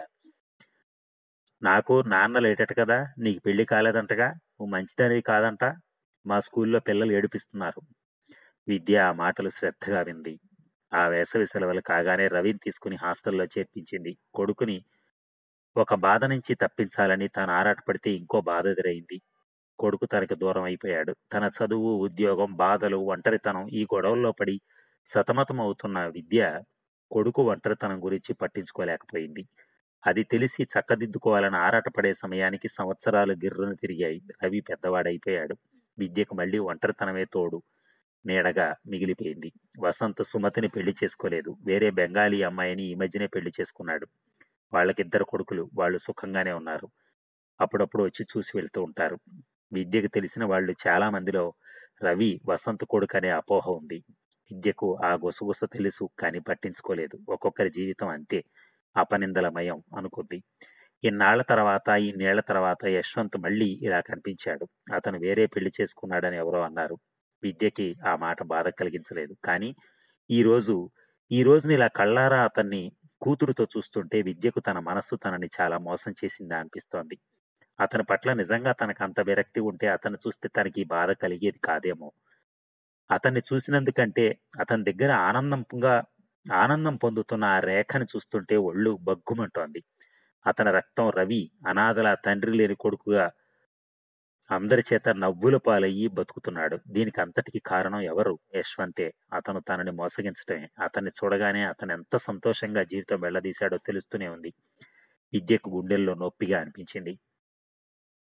నాకు నాన్న లేటట కదా నీకు పెళ్లి కాలేదంటగా నువ్వు మంచిదానివి కాదంట మా స్కూల్లో పిల్లలు ఏడిపిస్తున్నారు విద్య ఆ మాటలు శ్రద్ధగా వింది ఆ వేసవి సెలవులు కాగానే రవిని తీసుకుని హాస్టల్లో చేర్పించింది కొడుకుని ఒక బాధ నుంచి తప్పించాలని తాను ఆరాటపడితే ఇంకో బాధ ఎదురైంది కొడుకు తనకు దూరం అయిపోయాడు తన చదువు ఉద్యోగం బాధలు ఒంటరితనం ఈ గొడవల్లో పడి సతమతం అవుతున్న విద్య కొడుకు ఒంటరితనం గురించి పట్టించుకోలేకపోయింది అది తెలిసి చక్కదిద్దుకోవాలని ఆరాటపడే సమయానికి సంవత్సరాలు గిర్రున తిరిగాయి రవి పెద్దవాడైపోయాడు విద్యకు మళ్ళీ ఒంటరితనమే తోడు నీడగా మిగిలిపోయింది వసంత్ సుమతిని పెళ్లి చేసుకోలేదు వేరే బెంగాలీ అమ్మాయిని ఈ మధ్యనే పెళ్లి చేసుకున్నాడు వాళ్ళకిద్దరు కొడుకులు వాళ్ళు సుఖంగానే ఉన్నారు అప్పుడప్పుడు వచ్చి చూసి వెళ్తూ ఉంటారు విద్యకు తెలిసిన వాళ్ళు చాలా మందిలో రవి వసంత్ కొడుకు అనే అపోహ ఉంది విద్యకు ఆ గుసగుస తెలుసు కానీ పట్టించుకోలేదు ఒక్కొక్కరి జీవితం అంతే అపనిందలమయం అనుకుంది ఇన్నాళ్ల తర్వాత ఇన్నేళ్ల తర్వాత యశ్వంత్ మళ్ళీ ఇలా కనిపించాడు అతను వేరే పెళ్లి చేసుకున్నాడని ఎవరో అన్నారు విద్యకి ఆ మాట బాధ కలిగించలేదు కానీ ఈ రోజు ఈ రోజుని ఇలా కళ్ళారా అతన్ని కూతురుతో చూస్తుంటే విద్యకు తన మనస్సు తనని చాలా మోసం చేసిందా అనిపిస్తోంది అతని పట్ల నిజంగా తనకు అంత విరక్తి ఉంటే అతన్ని చూస్తే తనకి ఈ బాధ కలిగేది కాదేమో అతన్ని చూసినందుకంటే అతని దగ్గర ఆనందంగా ఆనందం పొందుతున్న ఆ రేఖని చూస్తుంటే ఒళ్ళు బగ్గుమంటోంది అతని రక్తం రవి అనాథల తండ్రి లేని కొడుకుగా అందరి చేత నవ్వుల పాలయ్యి బతుకుతున్నాడు దీనికి అంతటికి కారణం ఎవరు యశ్వంతే అతను తనని మోసగించటమే అతన్ని చూడగానే అతను ఎంత సంతోషంగా జీవితం వెళ్లదీశాడో తెలుస్తూనే ఉంది విద్యకు గుండెల్లో నొప్పిగా అనిపించింది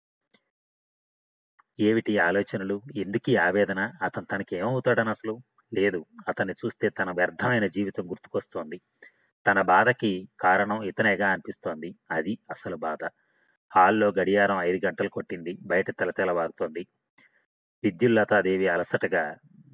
ఏమిటి ఆలోచనలు ఎందుకు ఈ ఆవేదన అతను తనకి ఏమవుతాడని అసలు లేదు అతన్ని చూస్తే తన వ్యర్థమైన జీవితం గుర్తుకొస్తోంది తన బాధకి కారణం ఇతనేగా అనిపిస్తోంది అది అసలు బాధ హాల్లో గడియారం ఐదు గంటలు కొట్టింది బయట తెలతెలవారుతోంది విద్యుల్లతాదేవి అలసటగా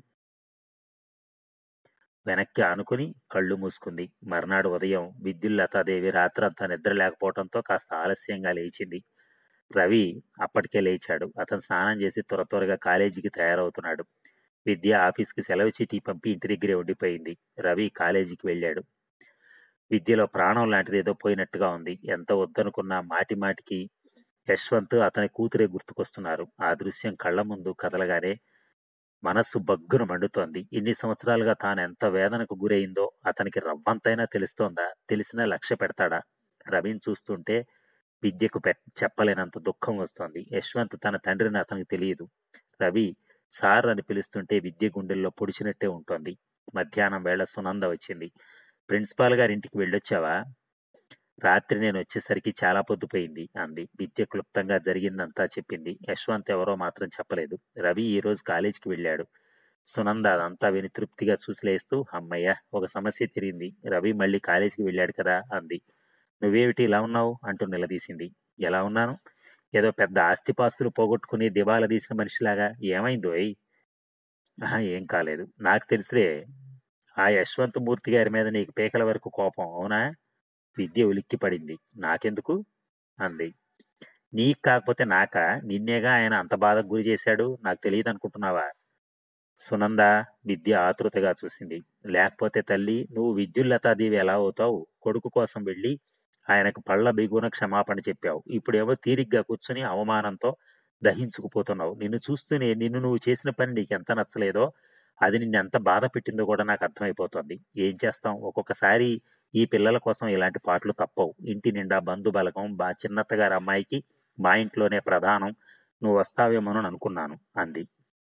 వెనక్కి ఆనుకుని కళ్ళు మూసుకుంది మర్నాడు ఉదయం విద్యుల్లతాదేవి రాత్రంతా నిద్ర లేకపోవడంతో కాస్త ఆలస్యంగా లేచింది రవి అప్పటికే లేచాడు అతను స్నానం చేసి త్వర త్వరగా కాలేజీకి తయారవుతున్నాడు విద్య ఆఫీస్కి సెలవు చీటీ పంపి ఇంటి దగ్గరే ఉండిపోయింది రవి కాలేజీకి వెళ్ళాడు విద్యలో ప్రాణం లాంటిది ఏదో పోయినట్టుగా ఉంది ఎంత వద్దనుకున్నా మాటి మాటికి యశ్వంత్ అతని కూతురే గుర్తుకొస్తున్నారు ఆ దృశ్యం కళ్ళ ముందు కదలగానే మనస్సు బగ్గున మండుతోంది ఇన్ని సంవత్సరాలుగా తాను ఎంత వేదనకు గురైందో అతనికి రవ్వంతైనా తెలుస్తోందా తెలిసినా లక్ష్య పెడతాడా రవిని చూస్తుంటే విద్యకు పెట్ చెప్పలేనంత దుఃఖం వస్తోంది యశ్వంత్ తన తండ్రిని అతనికి తెలియదు రవి సార్ అని పిలుస్తుంటే విద్య గుండెల్లో పొడిచినట్టే ఉంటోంది మధ్యాహ్నం వేళ సునంద వచ్చింది ప్రిన్సిపాల్ గారి ఇంటికి వెళ్ళొచ్చావా రాత్రి నేను వచ్చేసరికి చాలా పొద్దుపోయింది అంది విద్య క్లుప్తంగా జరిగిందంతా చెప్పింది యశ్వంత్ ఎవరో మాత్రం చెప్పలేదు రవి ఈ రోజు కాలేజీకి వెళ్ళాడు సునంద అదంతా విని తృప్తిగా చూసిలేస్తూ అమ్మయ్య ఒక సమస్య తిరిగింది రవి మళ్ళీ కాలేజీకి వెళ్ళాడు కదా అంది నువ్వేమిటి ఇలా ఉన్నావు అంటూ నిలదీసింది ఎలా ఉన్నాను ఏదో పెద్ద ఆస్తిపాస్తులు పోగొట్టుకుని దివాలా తీసిన మనిషిలాగా ఏమైందో ఆహా ఏం కాలేదు నాకు తెలిసిలే ఆ యశ్వంత్ మూర్తి గారి మీద నీకు పీకల వరకు కోపం అవునా విద్య ఉలిక్కి పడింది నాకెందుకు అంది నీకు కాకపోతే నాక నిన్నేగా ఆయన అంత బాధకు గురి చేశాడు నాకు తెలియదు అనుకుంటున్నావా సునంద విద్య ఆతృతగా చూసింది లేకపోతే తల్లి నువ్వు విద్యుల్లతాదేవి ఎలా అవుతావు కొడుకు కోసం వెళ్ళి ఆయనకు పళ్ళ బిగున క్షమాపణ చెప్పావు ఇప్పుడేమో తీరిగ్గా కూర్చుని అవమానంతో దహించుకుపోతున్నావు నిన్ను చూస్తూనే నిన్ను నువ్వు చేసిన పని నీకు ఎంత నచ్చలేదో అది నిన్ను ఎంత బాధ పెట్టిందో కూడా నాకు అర్థమైపోతుంది ఏం చేస్తాం ఒక్కొక్కసారి ఈ పిల్లల కోసం ఇలాంటి పాటలు తప్పవు ఇంటి నిండా బంధు బలగం బా చిన్నత్త గారి అమ్మాయికి మా ఇంట్లోనే ప్రధానం నువ్వు వస్తావేమోనని అనుకున్నాను అంది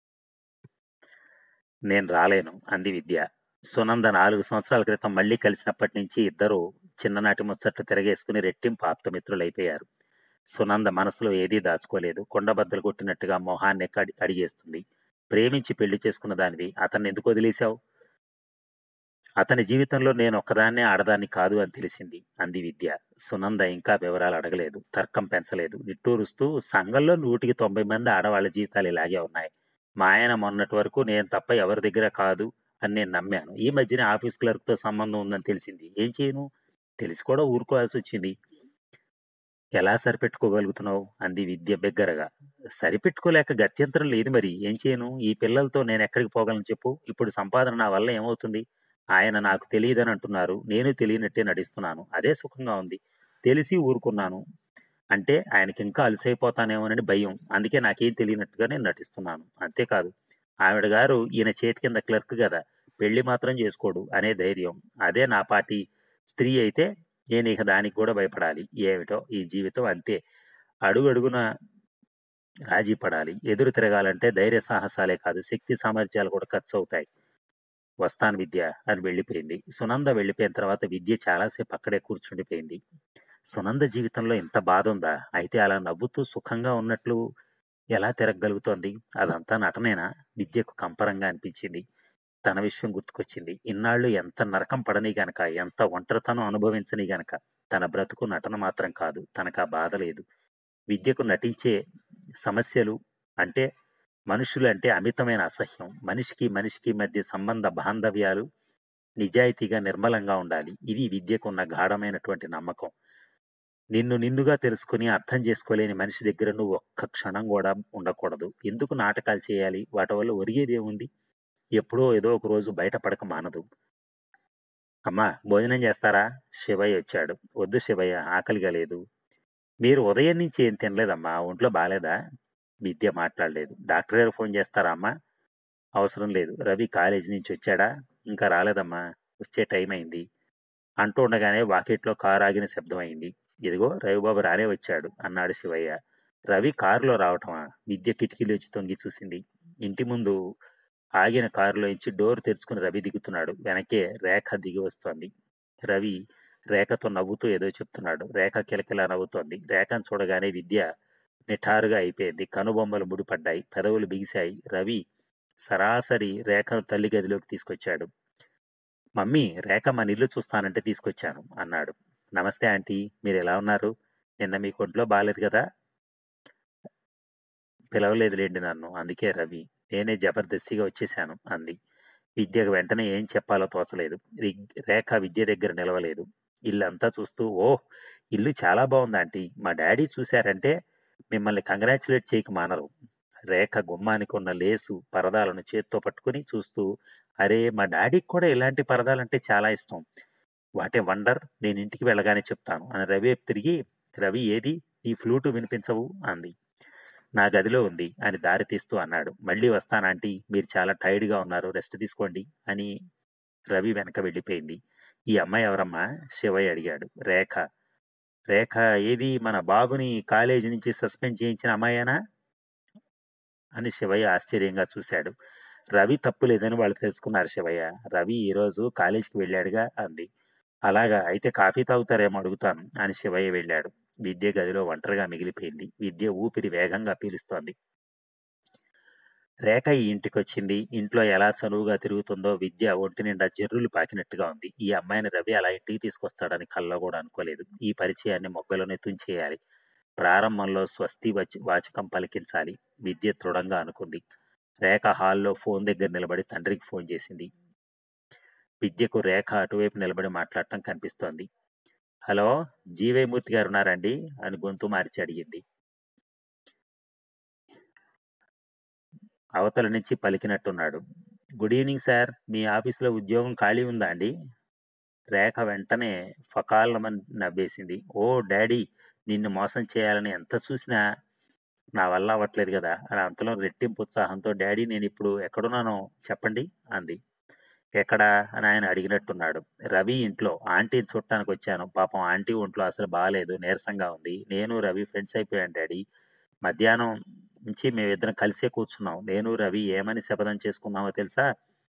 నేను రాలేను అంది విద్య సునంద నాలుగు సంవత్సరాల క్రితం మళ్ళీ కలిసినప్పటి నుంచి ఇద్దరు చిన్ననాటి ముచ్చట్లు తిరగేసుకుని రెట్టింపు ఆప్తమిత్రులైపోయారు సునంద మనసులో ఏదీ దాచుకోలేదు కొండబద్దలు కొట్టినట్టుగా మొహాన్ని కడి- అడిగేస్తుంది ప్రేమించి పెళ్లి చేసుకున్న దానివి అతన్ని ఎందుకు వదిలేశావు అతని జీవితంలో నేను ఒక్కదాన్నే ఆడదాన్ని కాదు అని తెలిసింది అంది విద్య సునంద ఇంకా వివరాలు అడగలేదు తర్కం పెంచలేదు నిట్టూరుస్తూ సంఘంలో నూటికి తొంభై మంది ఆడవాళ్ళ జీవితాలు ఇలాగే ఉన్నాయి మా ఆయన మొన్నటి వరకు నేను తప్ప ఎవరి దగ్గర కాదు అని నేను నమ్మాను ఈ మధ్యన ఆఫీస్ క్లర్క్ తో సంబంధం ఉందని తెలిసింది ఏం చేయను తెలిసి కూడా ఊరుకోవాల్సి వచ్చింది ఎలా సరిపెట్టుకోగలుగుతున్నావు అంది విద్య బిగ్గరగా సరిపెట్టుకోలేక గత్యంతరం లేదు మరి ఏం చేయను ఈ పిల్లలతో నేను ఎక్కడికి పోగలను చెప్పు ఇప్పుడు సంపాదన నా వల్ల ఏమవుతుంది ఆయన నాకు తెలియదని అంటున్నారు నేను తెలియనట్టే నటిస్తున్నాను అదే సుఖంగా ఉంది తెలిసి ఊరుకున్నాను అంటే ఆయనకి ఇంకా అలసైపోతానేమోనని భయం అందుకే నాకేం తెలియనట్టుగా నేను నటిస్తున్నాను అంతేకాదు ఆవిడ గారు ఈయన చేతి కింద క్లర్క్ కదా పెళ్లి మాత్రం చేసుకోడు అనే ధైర్యం అదే నా పాటి స్త్రీ అయితే నేను ఇక దానికి కూడా భయపడాలి ఏమిటో ఈ జీవితం అంతే అడుగు అడుగున రాజీ పడాలి ఎదురు తిరగాలంటే ధైర్య సాహసాలే కాదు శక్తి సామర్థ్యాలు కూడా ఖర్చు అవుతాయి వస్తాను విద్య అని వెళ్ళిపోయింది సునంద వెళ్ళిపోయిన తర్వాత విద్య చాలాసేపు అక్కడే కూర్చుండిపోయింది సునంద జీవితంలో ఇంత బాధ ఉందా అయితే అలా నవ్వుతూ సుఖంగా ఉన్నట్లు ఎలా తిరగగలుగుతోంది అదంతా నటనేనా విద్యకు కంపరంగా అనిపించింది తన విషయం గుర్తుకొచ్చింది ఇన్నాళ్ళు ఎంత నరకం పడని గనక ఎంత ఒంటరితనం అనుభవించని గనక తన బ్రతుకు నటన మాత్రం కాదు తనకు ఆ బాధ లేదు విద్యకు నటించే సమస్యలు అంటే మనుషులు అంటే అమితమైన అసహ్యం మనిషికి మనిషికి మధ్య సంబంధ బాంధవ్యాలు నిజాయితీగా నిర్మలంగా ఉండాలి ఇది విద్యకు ఉన్న గాఢమైనటువంటి నమ్మకం నిన్ను నిన్నుగా తెలుసుకుని అర్థం చేసుకోలేని మనిషి దగ్గర నువ్వు ఒక్క క్షణం కూడా ఉండకూడదు ఎందుకు నాటకాలు చేయాలి వాటి వల్ల ఒరిగేది ఏముంది ఎప్పుడో ఏదో ఒక రోజు బయటపడక మానదు అమ్మా భోజనం చేస్తారా శివయ్య వచ్చాడు వద్దు శివయ్య ఆకలిగా లేదు మీరు ఉదయం నుంచి ఏం తినలేదమ్మా ఒంట్లో బాగాలేదా విద్య మాట్లాడలేదు డాక్టర్ గారు ఫోన్ చేస్తారా అమ్మా అవసరం లేదు రవి కాలేజీ నుంచి వచ్చాడా ఇంకా రాలేదమ్మా వచ్చే టైం అయింది అంటూ ఉండగానే వాకిట్లో కారు ఆగిన శబ్దం అయింది ఇదిగో రవిబాబు రానే వచ్చాడు అన్నాడు శివయ్య రవి కారులో రావటమా విద్య కిటికీలోంచి తొంగి చూసింది ఇంటి ముందు ఆగిన కారులో నుంచి డోర్ తెరుచుకుని రవి దిగుతున్నాడు వెనకే రేఖ దిగి వస్తోంది రవి రేఖతో నవ్వుతూ ఏదో చెప్తున్నాడు రేఖ కిలకిలా నవ్వుతోంది రేఖను చూడగానే విద్య నిఠారుగా అయిపోయింది కనుబొమ్మలు ముడిపడ్డాయి పెదవులు బిగిశాయి రవి సరాసరి రేఖను తల్లి గదిలోకి తీసుకొచ్చాడు మమ్మీ రేఖ మన ఇల్లు చూస్తానంటే తీసుకొచ్చాను అన్నాడు నమస్తే ఆంటీ మీరు ఎలా ఉన్నారు నిన్న మీ ఒంట్లో బాగాలేదు కదా పిలవలేదులేండి నన్ను అందుకే రవి నేనే జబర్దస్తిగా వచ్చేశాను అంది విద్యకు వెంటనే ఏం చెప్పాలో తోచలేదు రి- రేఖ విద్య దగ్గర నిలవలేదు ఇల్లంతా చూస్తూ ఓ ఇల్లు చాలా బాగుంది ఆంటీ మా డాడీ చూశారంటే మిమ్మల్ని కంగ్రాచులేట్ చేయక మానరు రేఖ గుమ్మానికి ఉన్న లేసు పరదాలను చేత్తో పట్టుకుని చూస్తూ అరే మా డాడీకి కూడా ఇలాంటి పరదాలంటే చాలా ఇష్టం వాటే వండర్ నేను ఇంటికి వెళ్ళగానే చెప్తాను అని రవి వైపు తిరిగి రవి ఏది నీ ఫ్లూటు వినిపించవు అంది నా గదిలో ఉంది అని దారి తీస్తూ అన్నాడు మళ్ళీ వస్తానంటీ మీరు చాలా టైర్డ్గా ఉన్నారు రెస్ట్ తీసుకోండి అని రవి వెనక వెళ్ళిపోయింది ఈ అమ్మాయి ఎవరమ్మా శివయ్య అడిగాడు రేఖ రేఖ ఏది మన బాబుని కాలేజీ నుంచి సస్పెండ్ చేయించిన అమ్మాయేనా అని శివయ్య ఆశ్చర్యంగా చూశాడు రవి తప్పు లేదని వాళ్ళు తెలుసుకున్నారు శివయ్య రవి ఈరోజు కాలేజీకి వెళ్ళాడుగా అంది అలాగా అయితే కాఫీ తాగుతారేమో అడుగుతాను అని శివయ్య వెళ్ళాడు విద్య గదిలో ఒంటరిగా మిగిలిపోయింది విద్య ఊపిరి వేగంగా పీలుస్తోంది రేఖ ఈ ఇంటికొచ్చింది ఇంట్లో ఎలా చనువుగా తిరుగుతుందో విద్య ఒంటి నిండా జర్రులు పాకినట్టుగా ఉంది ఈ అమ్మాయిని రవి అలా ఇంటికి తీసుకొస్తాడని కల్లో కూడా అనుకోలేదు ఈ పరిచయాన్ని మొగ్గలోనే తుంచేయాలి ప్రారంభంలో స్వస్తి వచ వాచకం పలికించాలి విద్య దృఢంగా అనుకుంది రేఖ హాల్లో ఫోన్ దగ్గర నిలబడి తండ్రికి ఫోన్ చేసింది విద్యకు రేఖ అటువైపు నిలబడి మాట్లాడటం కనిపిస్తోంది హలో జీవైమూర్తి గారు ఉన్నారండి అని గొంతు మార్చి అడిగింది అవతల నుంచి పలికినట్టున్నాడు గుడ్ ఈవినింగ్ సార్ మీ ఆఫీసులో ఉద్యోగం ఖాళీ ఉందా అండి రేఖ వెంటనే ఫకాలమని నవ్వేసింది ఓ డాడీ నిన్ను మోసం చేయాలని ఎంత చూసినా నా వల్ల అవ్వట్లేదు కదా అని అంతలో రెట్టింపు ఉత్సాహంతో డాడీ నేను ఇప్పుడు ఎక్కడున్నానో చెప్పండి అంది ఎక్కడా అని ఆయన అడిగినట్టున్నాడు రవి ఇంట్లో ఆంటీని చూడటానికి వచ్చాను పాపం ఆంటీ ఒంట్లో అసలు బాగాలేదు నీరసంగా ఉంది నేను రవి ఫ్రెండ్స్ అయిపోయాను డాడీ మధ్యాహ్నం నుంచి మేమిద్దరం కలిసే కూర్చున్నాం నేను రవి ఏమని శపథం చేసుకున్నామో తెలుసా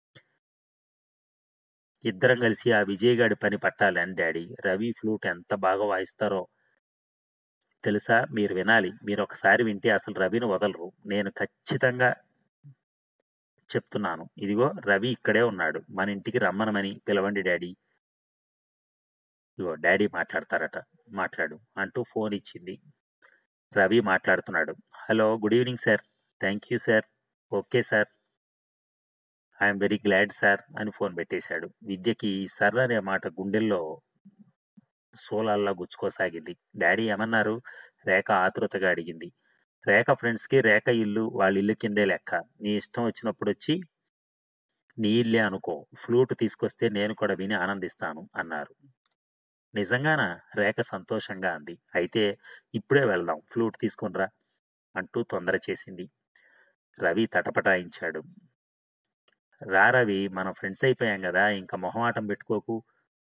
ఇద్దరం కలిసి ఆ విజయ్ గాడి పని పట్టాలి అని డాడీ రవి ఫ్లూట్ ఎంత బాగా వాయిస్తారో తెలుసా మీరు వినాలి మీరు ఒకసారి వింటే అసలు రవిని వదలరు నేను ఖచ్చితంగా చెప్తున్నాను ఇదిగో రవి ఇక్కడే ఉన్నాడు మన ఇంటికి రమ్మనమని పిలవండి డాడీ ఇదిగో డాడీ మాట్లాడతారట మాట్లాడు అంటూ ఫోన్ ఇచ్చింది రవి మాట్లాడుతున్నాడు hello good evening sir thank you sir okay sir I'm very glad sir అని ఫోన్ పెట్టేశాడు విద్యకి ఈ సర్ అనే మాట గుండెల్లో సోలాల్లా గుచ్చుకోసాగింది డాడీ ఏమన్నారు రేఖ ఆతృతగా అడిగింది రేఖ ఫ్రెండ్స్కి రేఖ ఇల్లు వాళ్ళ ఇల్లు కిందే లెక్క నీ ఇష్టం వచ్చినప్పుడు వచ్చి నీ ఇల్లే అనుకో ఫ్లూట్ తీసుకొస్తే నేను కూడా విని ఆనందిస్తాను అన్నారు నిజంగానా రేఖ సంతోషంగా అంది అయితే ఇప్పుడే వెళ్దాం ఫ్లూట్ తీసుకునిరా అంటూ తొందర చేసింది రవి తటపటాయించాడు రా రవి మనం ఫ్రెండ్స్ అయిపోయాం కదా ఇంకా మొహమాటం పెట్టుకోకు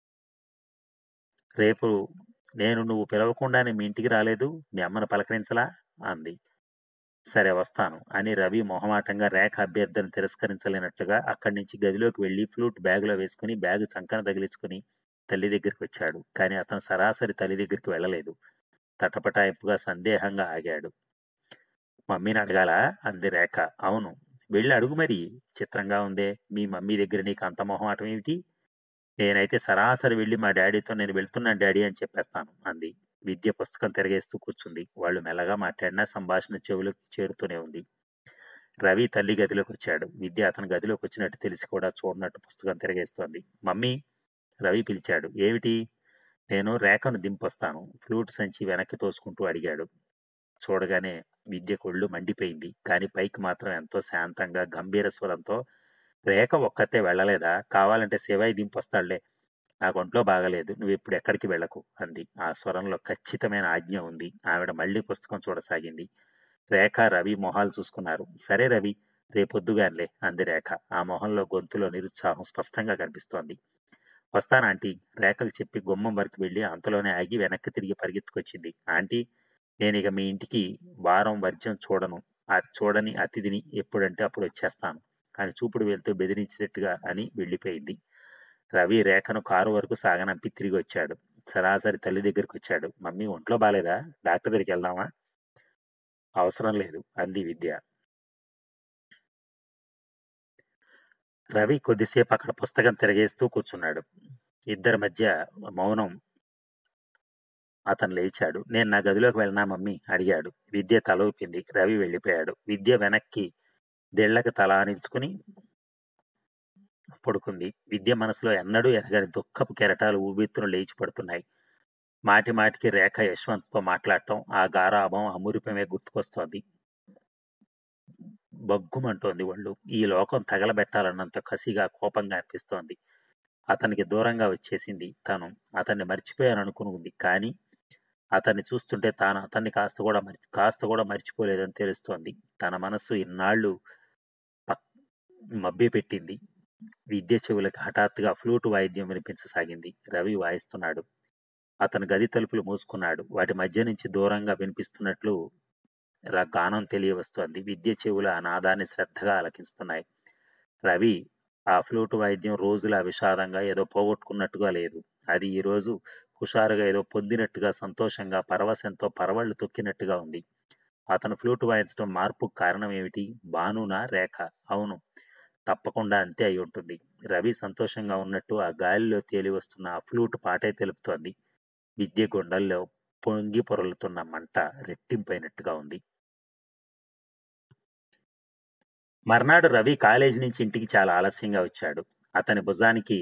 రేపు నేను నువ్వు పిలవకుండానే మీ ఇంటికి రాలేదు మీ అమ్మను పలకరించలా అంది సరే వస్తాను అని రవి మొహమాటంగా రేఖ అభ్యర్థన తిరస్కరించలేనట్లుగా అక్కడి నుంచి గదిలోకి వెళ్లి ఫ్లూట్ బ్యాగులో వేసుకుని బ్యాగు చంకన తగిలించుకుని తల్లి దగ్గరికి వచ్చాడు కానీ అతను సరాసరి తల్లి దగ్గరికి వెళ్ళలేదు తటపటాయింపుగా సందేహంగా ఆగాడు మమ్మీని అడగాలా అంది రేఖ అవును వెళ్ళి అడుగు మరి చిత్రంగా ఉందే మీ మమ్మీ దగ్గర నీకు అంత మొహమాటం ఏమిటి నేనైతే సరాసరి వెళ్ళి మా డాడీతో నేను వెళ్తున్నాను డాడీ అని చెప్పేస్తాను అంది విద్య పుస్తకం తిరగేస్తూ కూర్చుంది వాళ్ళు మెల్లగా మాట్లాడినా సంభాషణ చెవులకు చేరుతూనే ఉంది రవి తల్లి గదిలోకి వచ్చాడు విద్య అతని గదిలోకి వచ్చినట్టు తెలిసి కూడా చూడనట్టు పుస్తకం తిరగేస్తోంది మమ్మీ రవి పిలిచాడు ఏమిటి నేను రేఖను దింపొస్తాను ఫ్లూట్ సంచి వెనక్కి తోసుకుంటూ అడిగాడు చూడగానే విద్య కొళ్ళు మండిపోయింది కానీ పైకి మాత్రం ఎంతో శాంతంగా గంభీర స్వరంతో రేఖ ఒక్కతే వెళ్ళలేదా కావాలంటే శివయ్య దింపొస్తాడులే నాకు ఒంట్లో బాగలేదు నువ్వు ఇప్పుడు ఎక్కడికి వెళ్ళకు అంది ఆ స్వరంలో ఖచ్చితమైన ఆజ్ఞ ఉంది ఆవిడ మళ్ళీ పుస్తకం చూడసాగింది రేఖ రవి మొహాలు చూసుకున్నారు సరే రవి రేపొద్దుగానిలే అంది రేఖ ఆ మొహంలో గొంతులో నిరుత్సాహం స్పష్టంగా కనిపిస్తోంది వస్తాను ఆంటీ రేఖకు చెప్పి గుమ్మం వరకు వెళ్ళి అంతలోనే ఆగి వెనక్కి తిరిగి పరిగెత్తుకొచ్చింది ఆంటీ నేను ఇక మీ ఇంటికి వారం వర్జ్యం చూడను ఆ చూడని అతిథిని ఎప్పుడంటే అప్పుడు వచ్చేస్తాను అని చూపుడు వెళ్తూ బెదిరించినట్టుగా అని వెళ్ళిపోయింది రవి రేఖను కారు వరకు సాగనంపి తిరిగి వచ్చాడు సరాసరి తల్లి దగ్గరికి వచ్చాడు మమ్మీ ఒంట్లో బాలేదా డాక్టర్ దగ్గరికి వెళ్దామా అవసరం లేదు అంది విద్య రవి కొద్దిసేపు అక్కడ పుస్తకం తిరగేస్తూ కూర్చున్నాడు ఇద్దరి మధ్య మౌనం అతను లేచాడు నేను నా గదిలోకి వెళ్ళనా మమ్మీ అడిగాడు విద్య తల ఊపింది రవి వెళ్ళిపోయాడు విద్య వెనక్కి దిళ్లకు తల ఆనించుకుని పడుకుంది విద్య మనసులో ఎన్నడూ ఎరగని దుఃఖపు కెరటాలు ఊబెత్తున లేచి పడుతున్నాయి మాటి మాటికి రేఖ యశ్వంత్తో మాట్లాడటం ఆ గారాభం అమురిపమే గుర్తుకొస్తోంది బగ్గుమంటోంది ఒళ్ళు ఈ లోకం తగలబెట్టాలన్నంత కసిగా కోపంగా అనిపిస్తోంది అతనికి దూరంగా వచ్చేసింది తను అతన్ని మర్చిపోయాను అనుకుని కానీ అతన్ని చూస్తుంటే తాను అతన్ని కాస్త కూడా మర్చి కాస్త కూడా మర్చిపోలేదని తెలుస్తోంది తన మనస్సు ఇన్నాళ్ళు పక్ మభ్య పెట్టింది విద్య చెవులకు హఠాత్తుగా ఫ్లూట్ వాయిద్యం వినిపించసాగింది రవి వాయిస్తున్నాడు అతను గది తలుపులు మూసుకున్నాడు వాటి మధ్య నుంచి దూరంగా వినిపిస్తున్నట్లు రా గానం తెలియవస్తోంది విద్య చెవులు ఆ నాదాన్ని శ్రద్ధగా ఆలకిస్తున్నాయి రవి ఆ ఫ్లూట్ వాయిద్యం రోజులా విషాదంగా ఏదో పోగొట్టుకున్నట్టుగా లేదు అది ఈ రోజు హుషారుగా ఏదో పొందినట్టుగా సంతోషంగా పరవశంతో పరవళ్లు తొక్కినట్టుగా ఉంది అతను ఫ్లూట్ వాయించడం మార్పుకు కారణం ఏమిటి బానునా రేఖ అవును తప్పకుండా అంతే అయి ఉంటుంది రవి సంతోషంగా ఉన్నట్టు ఆ గాలిలో తేలి వస్తున్న ఆ ఫ్లూట్ పాటే తెలుపుతోంది విద్య గుండెల్లో పొంగి పొరలుతున్న మంట రెట్టింపైనట్టుగా ఉంది మర్నాడు రవి కాలేజీ నుంచి ఇంటికి చాలా ఆలస్యంగా వచ్చాడు అతని భుజానికి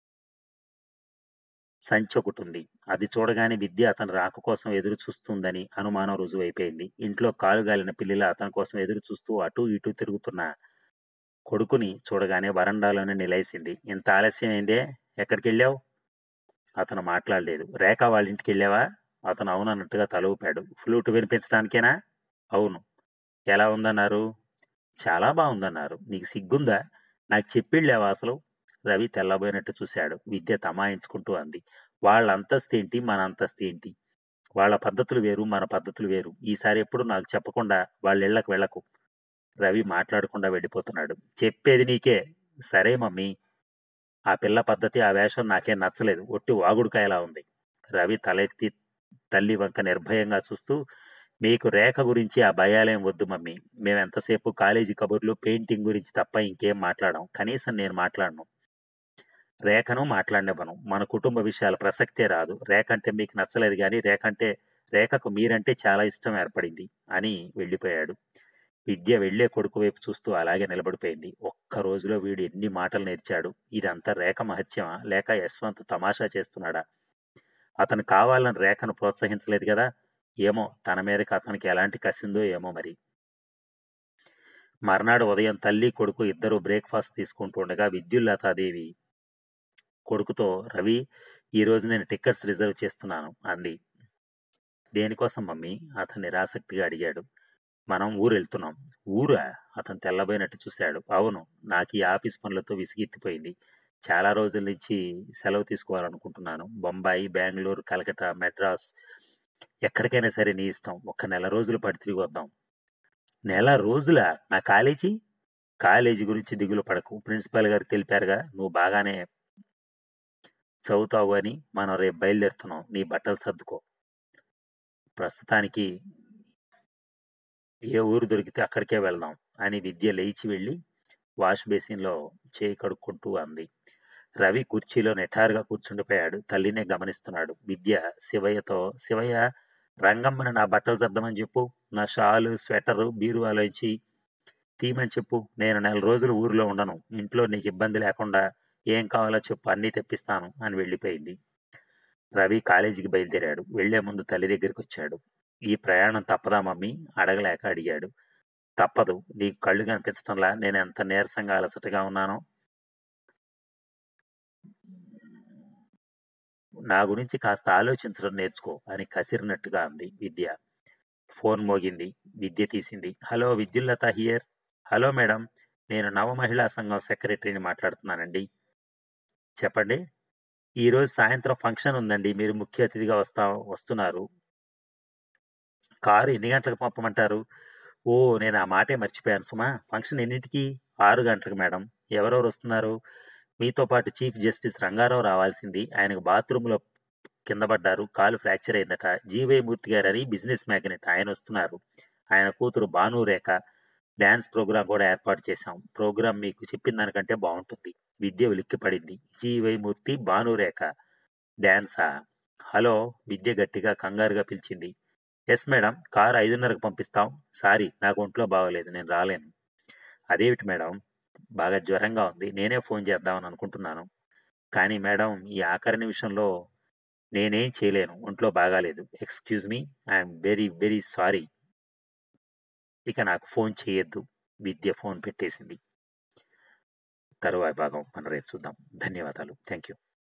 సంచి ఒకటి ఉంది అది చూడగానే విద్య అతని రాక కోసం ఎదురు చూస్తుందని అనుమానం రుజువైపోయింది ఇంట్లో కాలుగాలిన పిల్లిలా అతని కోసం ఎదురు చూస్తూ అటూ ఇటూ తిరుగుతున్న కొడుకుని చూడగానే వరండాలోనే నిలేసింది ఇంత ఆలస్యమైందే ఎక్కడికి వెళ్ళావు అతను మాట్లాడలేదు రేఖ వాళ్ళ ఇంటికి వెళ్ళావా అతను అవునన్నట్టుగా తల ఊపాడు ఫ్లూట్ వినిపించడానికేనా అవును ఎలా ఉందన్నారు చాలా బాగుందన్నారు నీకు సిగ్గుందా నాకు చెప్పిళ్ళావా అసలు రవి తెల్లబోయినట్టు చూశాడు విద్య తమాయించుకుంటూ అంది వాళ్ళ అంతస్తు ఏంటి మన అంతస్తు ఏంటి వాళ్ళ పద్ధతులు వేరు మన పద్ధతులు వేరు ఈసారి ఎప్పుడు నాకు చెప్పకుండా వాళ్ళ ఇళ్లకు వెళ్ళకు రవి మాట్లాడకుండా వెళ్ళిపోతున్నాడు చెప్పేది నీకే సరే మమ్మీ ఆ పిల్ల పద్ధతి ఆ వేషం నాకేం నచ్చలేదు ఒట్టి వాగుడుకాయలా ఉంది రవి తలెత్తి తల్లి వంక నిర్భయంగా చూస్తూ మీకు రేఖ గురించి ఆ భయాలేం వద్దు మమ్మీ మేము ఎంతసేపు కాలేజీ కబుర్లు పెయింటింగ్ గురించి తప్ప ఇంకేం మాట్లాడాం కనీసం నేను మాట్లాడను రేఖను మాట్లాడినవ్వను మన కుటుంబ విషయాల ప్రసక్తే రాదు రేఖ అంటే మీకు నచ్చలేదు కానీ రేఖ అంటే రేఖకు మీరంటే చాలా ఇష్టం ఏర్పడింది అని వెళ్ళిపోయాడు విద్య వెళ్లే కొడుకు వైపు చూస్తూ అలాగే నిలబడిపోయింది ఒక్క రోజులో వీడు ఎన్ని మాటలు నేర్చాడు ఇదంతా రేఖ మహత్యమా లేక యశ్వంత్ తమాషా చేస్తున్నాడా అతను కావాలని రేఖను ప్రోత్సహించలేదు కదా ఏమో తన మీదకి అతనికి ఎలాంటి కసిందో ఏమో మరి మర్నాడు ఉదయం తల్లి కొడుకు ఇద్దరు బ్రేక్ఫాస్ట్ తీసుకుంటూ ఉండగా విద్యుల్లతాదేవి కొడుకుతో రవి ఈ రోజు నేను టికెట్స్ రిజర్వ్ చేస్తున్నాను అంది దేనికోసం మమ్మీ అతను నిరాసక్తిగా అడిగాడు మనం ఊరు వెళ్తున్నాం ఊరా అతను తెల్లబోయినట్టు చూశాడు అవును నాకు ఈ ఆఫీస్ పనులతో విసిగెత్తిపోయింది చాలా రోజుల నుంచి సెలవు తీసుకోవాలనుకుంటున్నాను బొంబాయి బెంగళూరు కలకటా మెడ్రాస్ ఎక్కడికైనా సరే నీ ఇష్టం ఒక్క నెల రోజులు పడి తిరిగి వద్దాం నెల రోజుల నా కాలేజీ కాలేజీ గురించి దిగులు పడకు ప్రిన్సిపాల్ గారు తెలిపారుగా నువ్వు బాగానే చదువుతావు అని మనం రేపు బయలుదేరుతున్నాం నీ బట్టలు సర్దుకో ప్రస్తుతానికి ఏ ఊరు దొరికితే అక్కడికే వెళ్దాం అని విద్య లేచి వెళ్ళి వాష్ బేసిన్లో చేయి కడుక్కుంటూ అంది రవి కుర్చీలో నిఠారుగా కూర్చుండిపోయాడు తల్లినే గమనిస్తున్నాడు విద్య శివయ్యతో శివయ్య రంగమ్మని నా బట్టలు సర్దమని చెప్పు నా షాలు స్వెటరు బీరువాలోంచి తీయమని చెప్పు నేను నెల రోజులు ఊరిలో ఉండను ఇంట్లో నీకు ఇబ్బంది లేకుండా ఏం కావాలో చెప్పు అన్నీ తెప్పిస్తాను అని వెళ్ళిపోయింది రవి కాలేజీకి బయలుదేరాడు వెళ్లే ముందు తల్లి దగ్గరికి వచ్చాడు ఈ ప్రయాణం తప్పదా మమ్మీ అడగలేక అడిగాడు తప్పదు నీకు కళ్ళు కనిపించడంలా నేను ఎంత నీరసంగా అలసటగా ఉన్నానో నా గురించి కాస్త ఆలోచించడం నేర్చుకో అని కసిరినట్టుగా అంది విద్య ఫోన్ మోగింది విద్య తీసింది hello Vidyullata here hello madam నేను నవ మహిళా సంఘం సెక్రటరీని మాట్లాడుతున్నానండి చెప్పండి ఈరోజు సాయంత్రం ఫంక్షన్ ఉందండి మీరు ముఖ్య అతిథిగా వస్తా వస్తున్నారు కారు ఎన్ని గంటలకు పంపమంటారు ఓ నేను ఆ మాటే మర్చిపోయాను సుమా ఫంక్షన్ ఎన్నింటికి ఆరు గంటలకు మేడం ఎవరెవరు వస్తున్నారు మీతో పాటు చీఫ్ జస్టిస్ రంగారావు రావాల్సింది ఆయనకు బాత్రూంలో కింద పడ్డారు కాలు ఫ్రాక్చర్ అయిందట జీవై మూర్తి గారని బిజినెస్ మ్యాగ్నెట్ ఆయన వస్తున్నారు ఆయన కూతురు భానురేఖ డ్యాన్స్ ప్రోగ్రామ్ కూడా ఏర్పాటు చేశాం ప్రోగ్రామ్ మీకు చెప్పిన దానికంటే బాగుంటుంది విద్య ఉలిక్కి పడింది జీవైమూర్తి భానురేఖ డ్యాన్సా హలో విద్య గట్టిగా కంగారుగా పిలిచింది ఎస్ మేడం కారు ఐదున్నరకు పంపిస్తాం సారీ నాకు ఒంట్లో బాగోలేదు నేను రాలేను అదేమిటి మేడం బాగా జ్వరంగా ఉంది నేనే ఫోన్ చేద్దామని అనుకుంటున్నాను కానీ మేడం ఈ ఆఖరి నిమిషంలో నేనేం చేయలేను ఒంట్లో బాగాలేదు excuse me I'm very very sorry ఇక నాకు ఫోన్ చేయొద్దు విద్య ఫోన్ పెట్టేసింది తరువాయి భాగం మనం రేపు చూద్దాం ధన్యవాదాలు థ్యాంక్ యూ